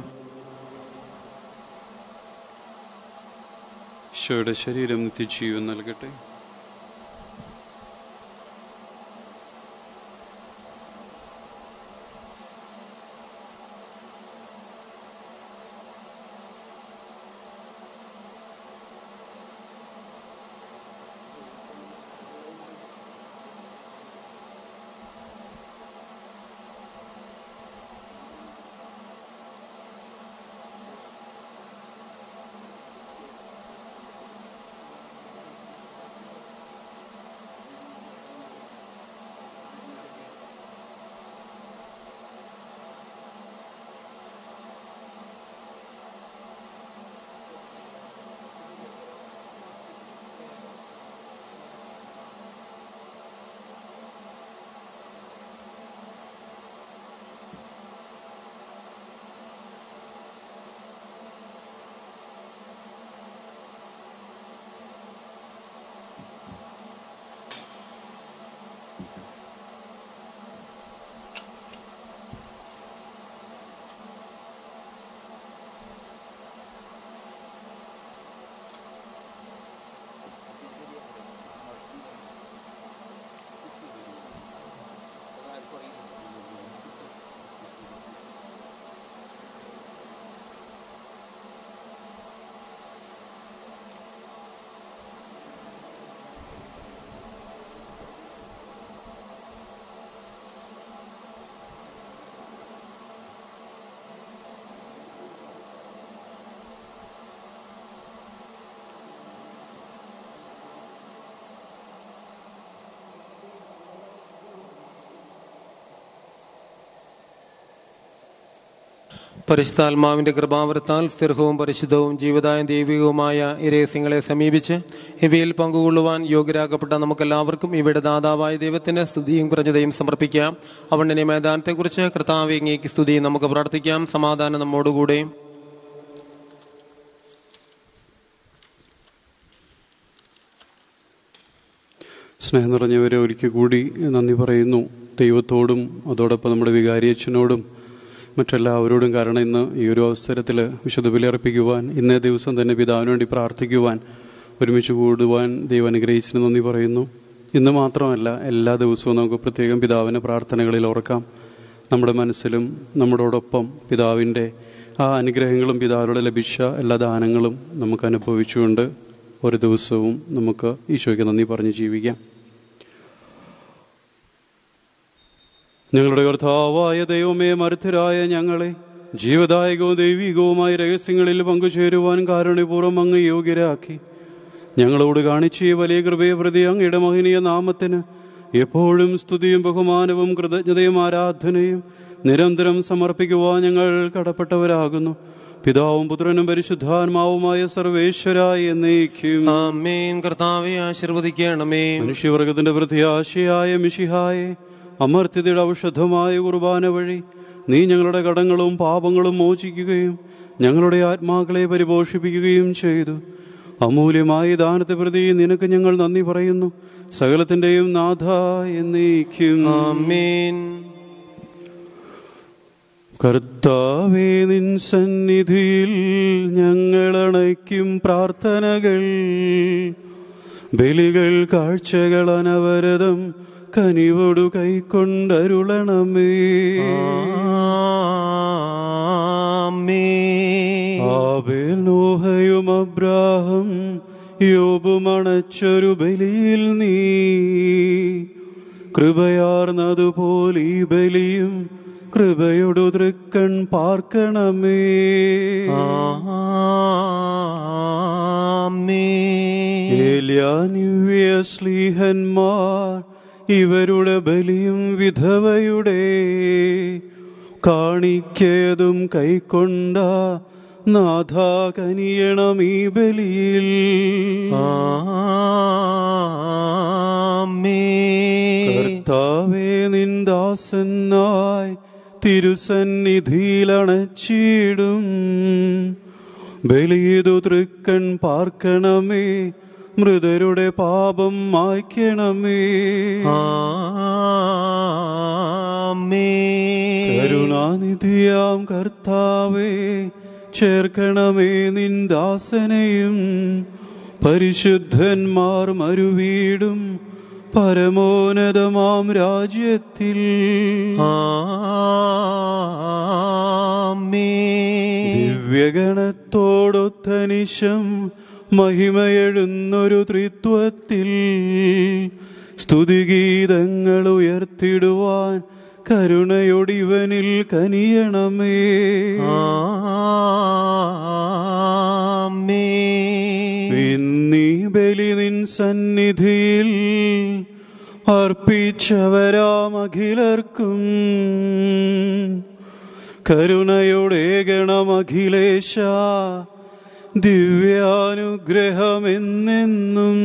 S3: ഈശോയുടെ ശരീരം നിത്യജീവൻ നൽകട്ടെ
S2: പരിശുദ്ധാത്മാവിന്റെ കൃപാവരത്താൽ സ്ഥിരവും പരിശുദ്ധവും ജീവദായം ദൈവികവുമായ ഈ രഹസ്യങ്ങളെ സമീപിച്ച് ഇവയിൽ പങ്കുകൊള്ളുവാൻ യോഗ്യരാക്കപ്പെട്ട നമുക്കെല്ലാവർക്കും ഇവയുടെ ദാതാവായ ദൈവത്തിന് സ്തുതിയും കുറഞ്ഞതയും സമർപ്പിക്കാം അവണ്ണിനെ മൈതാനത്തെക്കുറിച്ച് കർത്താവ് അങ്ങേക്ക് സ്തുതി നമുക്ക് പ്രാർത്ഥിക്കാം സമാധാനം നമ്മോടുകൂടെ
S3: സ്നേഹം നിറഞ്ഞവരെ ഒരിക്കൽ കൂടി നന്ദി പറയുന്നു ദൈവത്തോടും അതോടൊപ്പം നമ്മുടെ വികാരിയച്ഛനോടും മറ്റെല്ലാവരോടും കാരണം ഇന്ന് ഈ ഒരു അവസരത്തിൽ വിശുദ്ധ ബലിയർപ്പിക്കുവാൻ ഇന്നേ ദിവസം തന്നെ പിതാവിന് വേണ്ടി പ്രാർത്ഥിക്കുവാൻ ഒരുമിച്ച് കൂടുവാൻ ദൈവം അനുഗ്രഹിച്ചതിന് നന്ദി പറയുന്നു ഇന്ന് മാത്രമല്ല എല്ലാ ദിവസവും നമുക്ക് പ്രത്യേകം പിതാവിനെ പ്രാർത്ഥനകളിൽ ഓർക്കാം നമ്മുടെ മനസ്സിലും നമ്മളോടൊപ്പം പിതാവിൻ്റെ ആ അനുഗ്രഹങ്ങളും പിതാവിലൂടെ ലഭിച്ച എല്ലാ ദാനങ്ങളും നമുക്ക് അനുഭവിച്ചുകൊണ്ട് ഒരു ദിവസവും നമുക്ക് ഈശോയ്ക്ക് നന്ദി പറഞ്ഞ് ജീവിക്കാം ഞങ്ങളുടെ കർത്താവായ ദൈവമേ മരുത്തരായ ഞങ്ങളെ ജീവദായകവും ദൈവികവുമായ രഹസ്യങ്ങളിൽ പങ്കുചേരുവാൻ കാരുണ്യപൂർവ്വം അങ്ങ് യോഗ്യരാക്കി ഞങ്ങളോട് കാണിച്ച ഈ വലിയ കൃപയെ പ്രതി അങ്ങയുടെ മഹനീയ നാമത്തിന് എപ്പോഴും സ്തുതിയും ബഹുമാനവും കൃതജ്ഞതയും ആരാധനയും നിരന്തരം സമർപ്പിക്കുവാൻ ഞങ്ങൾ കടപ്പെട്ടവരാകുന്നു പിതാവും പുത്രനും പരിശുദ്ധാത്മാവുമായ സർവേശ്വരായ എന്നേക്കും
S2: ആമേൻ കർത്താവെ ആശീർവദിക്കണമേ
S3: മനുഷ്യവർഗത്തിന്റെ പ്രത്യാശയായ മിഷിഹായെ അമർത്യതയുടെ ഔഷധമായ കുർബാന വഴി നീ ഞങ്ങളുടെ കടങ്ങളും പാപങ്ങളും മോചിക്കുകയും ഞങ്ങളുടെ ആത്മാക്കളെ പരിപോഷിപ്പിക്കുകയും ചെയ്തു അമൂല്യമായ ദാനത്തെ പ്രതി നിനക്ക് ഞങ്ങൾ നന്ദി പറയുന്നു സകലത്തിന്റെയും നാഥ എന്നേക്കും
S2: ആമേൻ
S3: കർത്താവേ നിൻ സന്നിധിയിൽ ഞങ്ങളണയ്ക്കും പ്രാർത്ഥനകൾ ബലികൾ കാഴ്ചകൾ അനവരതം കനിവോടു കൈക്കൊണ്ടരുളണമേ
S2: ആമേൻ
S3: ആബേൽ നോഹയും അബ്രാഹം യോബുമണച്ചൊരു ബലിയിൽ നീ കൃപയാർന്നതുപോലെ ഈ ബലിയും കൃപയൊടു തൃക്കൺ പാർക്കണമേ
S2: ആമേൻ
S3: ഏല്യാനിവ്യ സ്ലീഹന്മാർ ഇവരുടെ ബലിയും വിധവയുടെ കാണിക്കേതും കൈക്കൊണ്ട നാഥ കനിയണം ഈ ബലിയിൽ
S2: ആമേൻ
S3: കർത്താവേ നിന്ദാസനായി തിരുസന്നിധിയിലണച്ചിടും ബലിയതു തൃക്കൺ പാർക്കണമേ മൃതരുടെ പാപം മായ്ക്കണമേ
S2: ആമേൻ
S3: കരുണാനിധിയാം കർത്താവേ ചേർക്കണമേ നിന്ദാസനെയും പരിശുദ്ധന്മാർ മരുവീടും പരമോന്നതമാം രാജ്യത്തിൽ
S2: ആമേൻ
S3: ദിവ്യഗണത്തോടൊത്തനിശം മഹിമയെഴുന്നൊരു ത്രിത്വത്തിൽ സ്തുതിഗീതങ്ങൾ ഉയർത്തിടുവാൻ കരുണയൊടിവനിൽ കനിയണമേ
S2: ആമേൻ
S3: ഇന്നീ ബലി നിൻ സന്നിധിയിൽ അർപ്പിച്ചവരാം അഖിലർക്കും കരുണയുടെ ഗണം അഖിലേശ ദിവ്യാനുഗ്രഹമെന്നെന്നും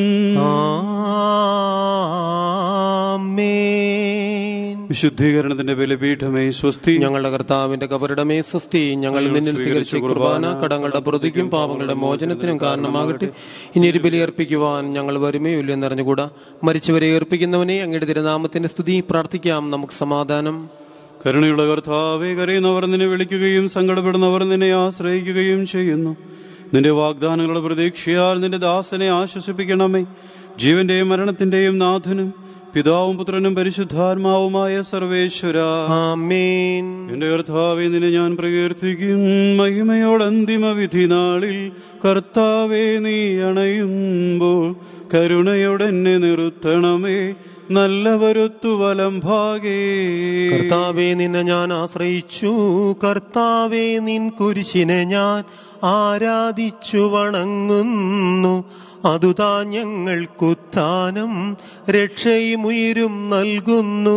S2: ആമേൻ
S3: വിശുദ്ധീകരണത്തിന്റെ ബലിപീഠമേ സ്വസ്തി
S2: ഞങ്ങളുടെ കർത്താവിന്റെ കബറിടമേ സ്വസ്തി ഞങ്ങൾ നിന്നിൽ സ്വീകരിച്ച കുർബാന കടങ്ങളുടെ പ്രതിക്കും പാപങ്ങളുടെ മോചനത്തിനും കാരണമാകട്ടെ ഇനി ഒരു ബലി അർപ്പിക്കുവാൻ ഞങ്ങൾ വരുമയോ ഇല്ലെന്ന് അറിഞ്ഞുകൂടാ മരിച്ചവരെ ഏർപ്പിക്കുന്നവനെ അങ്ങയുടെ തിരുനാമത്തിന്റെ സ്തുതി പ്രാർത്ഥിക്കാം നമുക്ക് സമാധാനം
S3: കരുണയുള്ള കർത്താവെ കരയുന്നവർ നിന്നെ വിളിക്കുകയും സങ്കടപ്പെടുന്നവർ നിന്നെ ആശ്രയിക്കുകയും ചെയ്യുന്നു നിന്റെ വാഗ്ദാനങ്ങളുടെ പ്രതീക്ഷയാൽ നിന്റെ ദാസനെ ആശ്വസിപ്പിക്കണമേ ജീവന്റെയും മരണത്തിന്റെയും നാഥനും പിതാവും പുത്രനും പരിശുദ്ധാത്മാവുമായ സർവേശ്വര
S2: ആമേൻ
S3: എന്റെ കർത്താവെ നിന്നെ ഞാൻ പ്രകീർത്തിക്കും മഹിമയോട് അന്തിമ വിധി നാളിൽ കർത്താവെ നീ അണയുമ്പോൾ കരുണയോടെന്നെ നിർത്തണമേ നല്ലവരൊത്തു വലം ഭാഗേ
S2: കർത്താവെ നിന്നെ ഞാൻ ആശ്രയിച്ചു കർത്താവെ നിൻ കുരിശിനെ ഞാൻ ആരാധിച്ചു വണങ്ങുന്നു അതുതാ ഞങ്ങൾക്കുത്ഥാനം രക്ഷയും ഉയരും നൽകുന്നു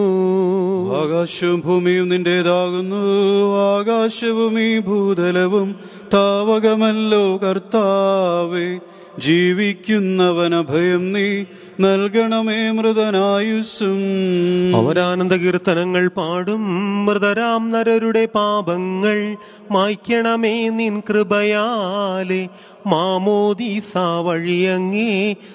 S3: ആകാശവും ഭൂമിയും നിന്റേതാകുന്നു ആകാശവും ഈ ഭൂതലവും താവകമല്ലോ കർത്താവേ ജീവിക്കുന്നവന ഭയം നീ നൽകണമേ മൃതനായുസ്സും
S2: അവരാനന്ദ കീർത്തനങ്ങൾ പാടും മൃതരാം നരരുടെ പാപങ്ങൾ മായ്ക്കണമേ നിൻ കൃപയാലെ മാമോദീസ വഴിയങ്ങേ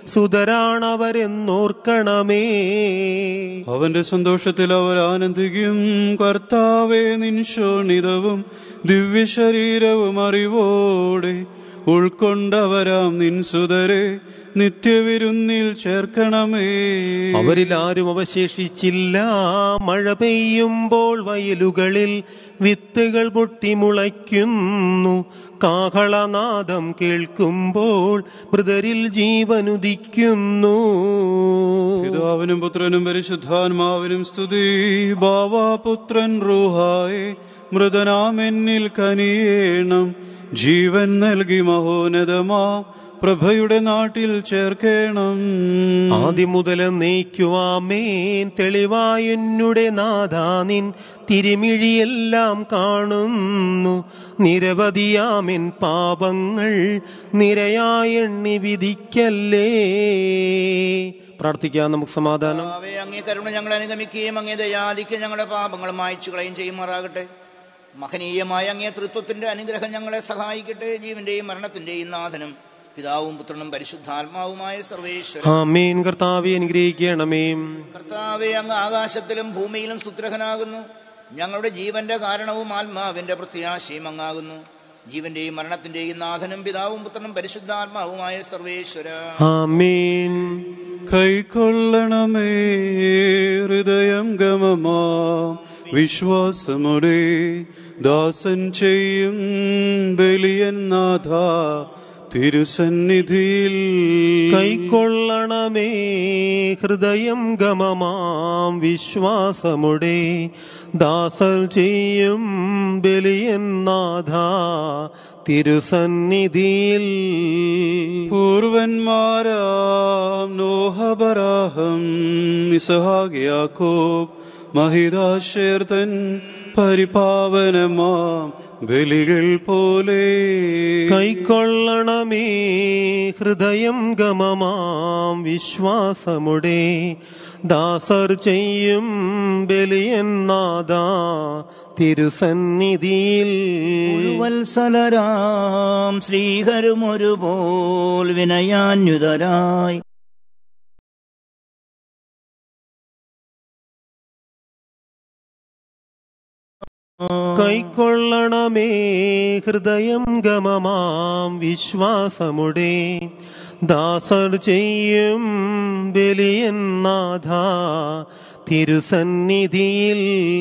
S2: സുതരാണവരെന്നോർക്കണമേ
S3: അവന്റെ സന്തോഷത്തിൽ അവർ ആനന്ദിക്കും കർത്താവേ നിൻ ശോണിതവും ദിവ്യശരീരവും അറിവോടെ ഉൾക്കൊണ്ടവരാം നിൻ സുതരെ നിത്യവിരുന്നിൽ ചേർക്കണമേ
S2: അവരിൽ ആരും അവശേഷിച്ചില്ല മഴ പെയ്യുമ്പോൾ വയലുകളിൽ വിത്തുകൾ പൊട്ടിമുളയ്ക്കുന്നു കാഹളനാദം കേൾക്കുമ്പോൾ മൃതരിൽ ജീവനുദിക്കുന്നു
S3: പിതാവിനും പുത്രനും പരിശുദ്ധാത്മാവിനും സ്തുതി ബാവാ പുത്രൻ റൂഹായെ മൃതനാം എന്നിൽ കനിയേണം ജീവൻ നൽകി മഹോന്നതമാ പ്രഭയുടെ നാട്ടിൽ ചേർക്കേണം
S2: ആദ്യം മുതൽ നീക്കുവാമേൻ തെളിവായെന്നുടെ നാഥാനിൻ തിരുമിഴിയെല്ലാം കാണുന്നു നിരവധിയാമിൻ പാപങ്ങൾ നിരയായെണ്ണി വിധിക്കല്ലേ പ്രാർത്ഥിക്കാം നമുക്ക് സമാധാനം
S4: കർത്താവേ, അങ്ങേ കരുണ ഞങ്ങളെ അനുഗമിക്കുകയും അങ്ങേ ദയാദിക്ക് ഞങ്ങളുടെ പാപങ്ങൾ മായ്ച്ചു കളയും ചെയ്യുമാറാകട്ടെ മഹനീയമായ അങ്ങേ തൃത്വത്തിന്റെ അനുഗ്രഹം ഞങ്ങളെ സഹായിക്കട്ടെ ജീവന്റെയും മരണത്തിന്റെയും നാഥനും പിതാവും പുത്രനും പരിശുദ്ധാത്മാവുമായ സർവേശ്വരൻ
S2: ആമേൻ കർത്താവെ അനുഗ്രഹിക്കണമേ
S4: കർത്താവെ അങ്ങ് ആകാശത്തിലും ഭൂമിയിലും സ്തുത്രഹനാകുന്നു ഞങ്ങളുടെ ജീവന്റെ കാരണവും ആത്മാവിന്റെ പ്രത്യാശയും അങ്ങാകുന്നു ജീവന്റെയും മരണത്തിന്റെയും നാഥനും പിതാവും പുത്രനും പരിശുദ്ധാത്മാവുമായ സർവേശ്വര
S2: ആമേൻ
S3: കൈക്കൊള്ളണമേ ഹൃദയം ഗമമാ വിശ്വാസമുടെ ദാസൻ ചെയ്യും ബലിയൻ നാഥ തിരുസന്നിധിയിൽ
S2: കൈക്കൊള്ളണമേ ഹൃദയം ഗമമാം വിശ്വാസമുടെ ദാസൽ ചെയ്യും ബലിയൻ നാഥ തിരുസന്നിധിയിൽ
S3: പൂർവന്മാരാം നോഹബരാഹം ഇസഹാഗിയാക്കോബ് മഹിതാശേർത്തൻ പരിപാവനമാം ബലികൾ പോലെ
S2: കൈക്കൊള്ളണമേ ഹൃദയം ഗമമാം വിശ്വാസമുടെ ദാസർ ചെയ്യും ബലിയൻ നാഥ തിരുസന്നിധിയിൽ
S4: വത്സലരാം ശ്രീഹരുമൊരുപോൽ വിനയാന്യുതരായി
S2: കൈക്കൊള്ളണമേ ഹൃദയം ഗമമാം വിശ്വാസമുടെ ദാസർ ചെയ്യും ബലിയൻ നാഥ തിരുസന്നിധിയിൽ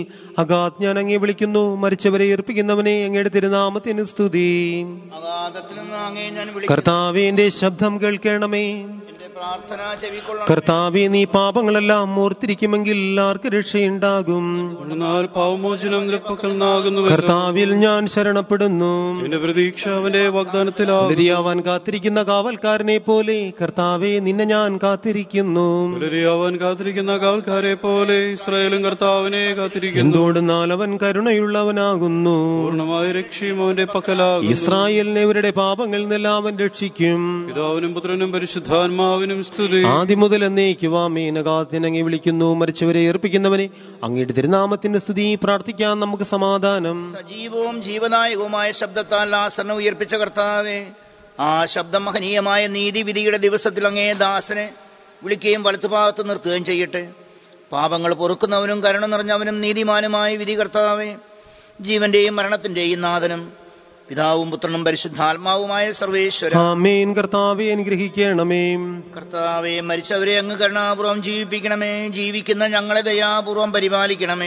S2: അഗാത് ഞാൻ അങ്ങേ വിളിക്കുന്നു മരിച്ചവരെ ഏർപ്പിക്കുന്നവനെ അങ്ങയുടെ തിരുനാമത്തിന് സ്തുതി
S4: അഗാധത്തിൽ നിന്ന് അങ്ങേ ഞാൻ വിളിക്കുന്നു
S2: കർത്താവിന്റെ ശബ്ദം കേൾക്കണമേ
S4: എന്റെ പ്രാർത്ഥന ചെവിക്കൊള്ളണം
S2: കർത്താവെ നീ പാപങ്ങളെല്ലാം ഓർത്തിരിക്കുമെങ്കിൽ ആർക്ക് രക്ഷയുണ്ടാകും
S3: എന്നാൽ പാവമോചനം നിരപ്പക്കൽനാകുന്നു
S2: കർത്താവിൽ ഞാൻ ശരണപ്പെടുന്നു
S3: എന്റെ പ്രതീക്ഷ അവന്റെ വാഗ്ദാനത്തിലാകും
S2: പുലരിയാവാൻ കാത്തിരിക്കുന്ന കാവൽക്കാരനെ പോലെ കർത്താവെ നിന്നെ ഞാൻ കാത്തിരിക്കുന്നു
S3: അവൻ കാത്തിരിക്കുന്ന കാവൽക്കാരെ പോലെ ഇസ്രായേലും കർത്താവിനെ കാത്തിരിക്കുന്നു
S2: എന്തുകൊണ്ടെന്നാൽ അവൻ കരുണയുള്ളവനാകുന്നു
S3: പൂർണ്ണമായ രക്ഷയും അവന്റെ പക്കലാകും
S2: ഇസ്രായേലിനെ ഇവരുടെ പാപങ്ങളിൽ നിന്നെല്ലാം അവൻ രക്ഷിക്കും
S3: പിതാവിനും പുത്രനും പരിശുദ്ധാത്മാവിനും സ്തുതി
S2: ആദ്യം മുതൽ എന്നേക്കുവാമേനകാത്തിനങ്ങി വിളിക്കുന്നു മരിച്ചവരെ ഏർപ്പിക്കുന്നവനെ അങ്ങയുടെ തിരുനാമത്തിന്റെ സ്തുതി പ്രാർത്ഥിക്കാൻ നമുക്ക് സമാധാനം
S4: സജീവവും ജീവദായകവുമായ ശബ്ദത്താൽ ലാസറിനെ ഉയർപ്പിച്ച കർത്താവെ ആ ശബ്ദം മഹനീയമായ നീതിവിധിയുടെ ദിവസത്തിൽ അങ്ങേ ദാസനെ വിളിക്കുകയും വലത്തുഭാഗത്ത് നിർത്തുകയും ചെയ്യട്ടെ പാപങ്ങൾ പൊറുക്കുന്നവനും കരുണ നിറഞ്ഞവനും നീതിമാനുമായ വിധി കർത്താവെ ജീവന്റെയും മരണത്തിന്റെയും നാഥനും പിതാവും പുത്രനും പരിശുദ്ധാത്മാവുമായ സർവേശ്വര
S2: ആമേൻ കർത്താവെ അനുഗ്രഹിക്കണമേ
S4: കർത്താവെ മരിച്ചവരെ അങ്ങ് കരുണാപൂർവം ജീവിപ്പിക്കണമേ ജീവിക്കുന്ന ഞങ്ങളെ ദയാപൂർവം പരിപാലിക്കണമേ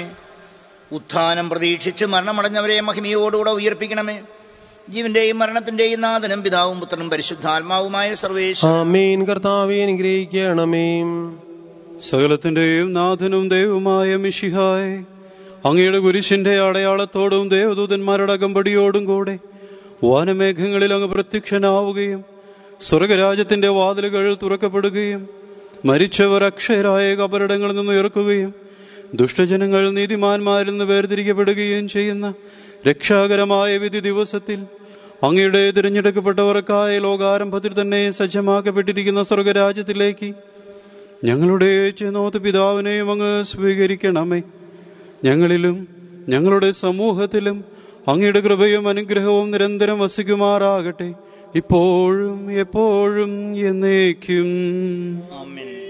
S4: ഉത്ഥാനം പ്രതീക്ഷിച്ച് മരണമടഞ്ഞവരെ മഹിമയോടുകൂടെ ഉയർപ്പിക്കണമേ ജീവന്റെയും മരണത്തിന്റെയും നാഥനും പിതാവും പുത്രനും പരിശുദ്ധാത്മാവുമായ സർവേശ്വര
S2: ആമേൻ കർത്താവെ അനുഗ്രഹിക്കണമേ
S3: സകലത്തിന്റെയും നാഥനും ദൈവമായ മിഷിഹായ് അങ്ങയുടെ കുരിശിന്റെ അടയാളത്തോടും ദേവദൂതന്മാരുടെ അകമ്പടിയോടും കൂടെ വാനമേഘങ്ങളിൽ അങ്ങ് പ്രത്യക്ഷനാവുകയും സ്വർഗരാജ്യത്തിന്റെ വാതിലുകൾ തുറക്കപ്പെടുകയും മരിച്ചവർ അക്ഷയരായ കപരിടങ്ങളിൽ നിന്ന് ഉയർക്കുകയും ദുഷ്ടജനങ്ങൾ നീതിമാന്മാരിൽ നിന്ന് വേർതിരിക്കപ്പെടുകയും ചെയ്യുന്ന രക്ഷാകരമായ വിധി ദിവസത്തിൽ അങ്ങയുടെ തിരഞ്ഞെടുക്കപ്പെട്ടവർക്കായ ലോകാരംഭത്തിൽ തന്നെ സജ്ജമാക്കപ്പെട്ടിരിക്കുന്ന സ്വർഗരാജ്യത്തിലേക്ക് ഞങ്ങളുടെ ചെന്നോത്ത് പിതാവിനെയും അങ്ങ് സ്വീകരിക്കണമേ ഞങ്ങളിലും ഞങ്ങളുടെ സമൂഹത്തിലും അങ്ങയുടെ കൃപയും അനുഗ്രഹവും നിരന്തരം വസിക്കുമാറാകട്ടെ ഇപ്പോഴും എപ്പോഴും എന്നേക്കും
S4: ആമേൻ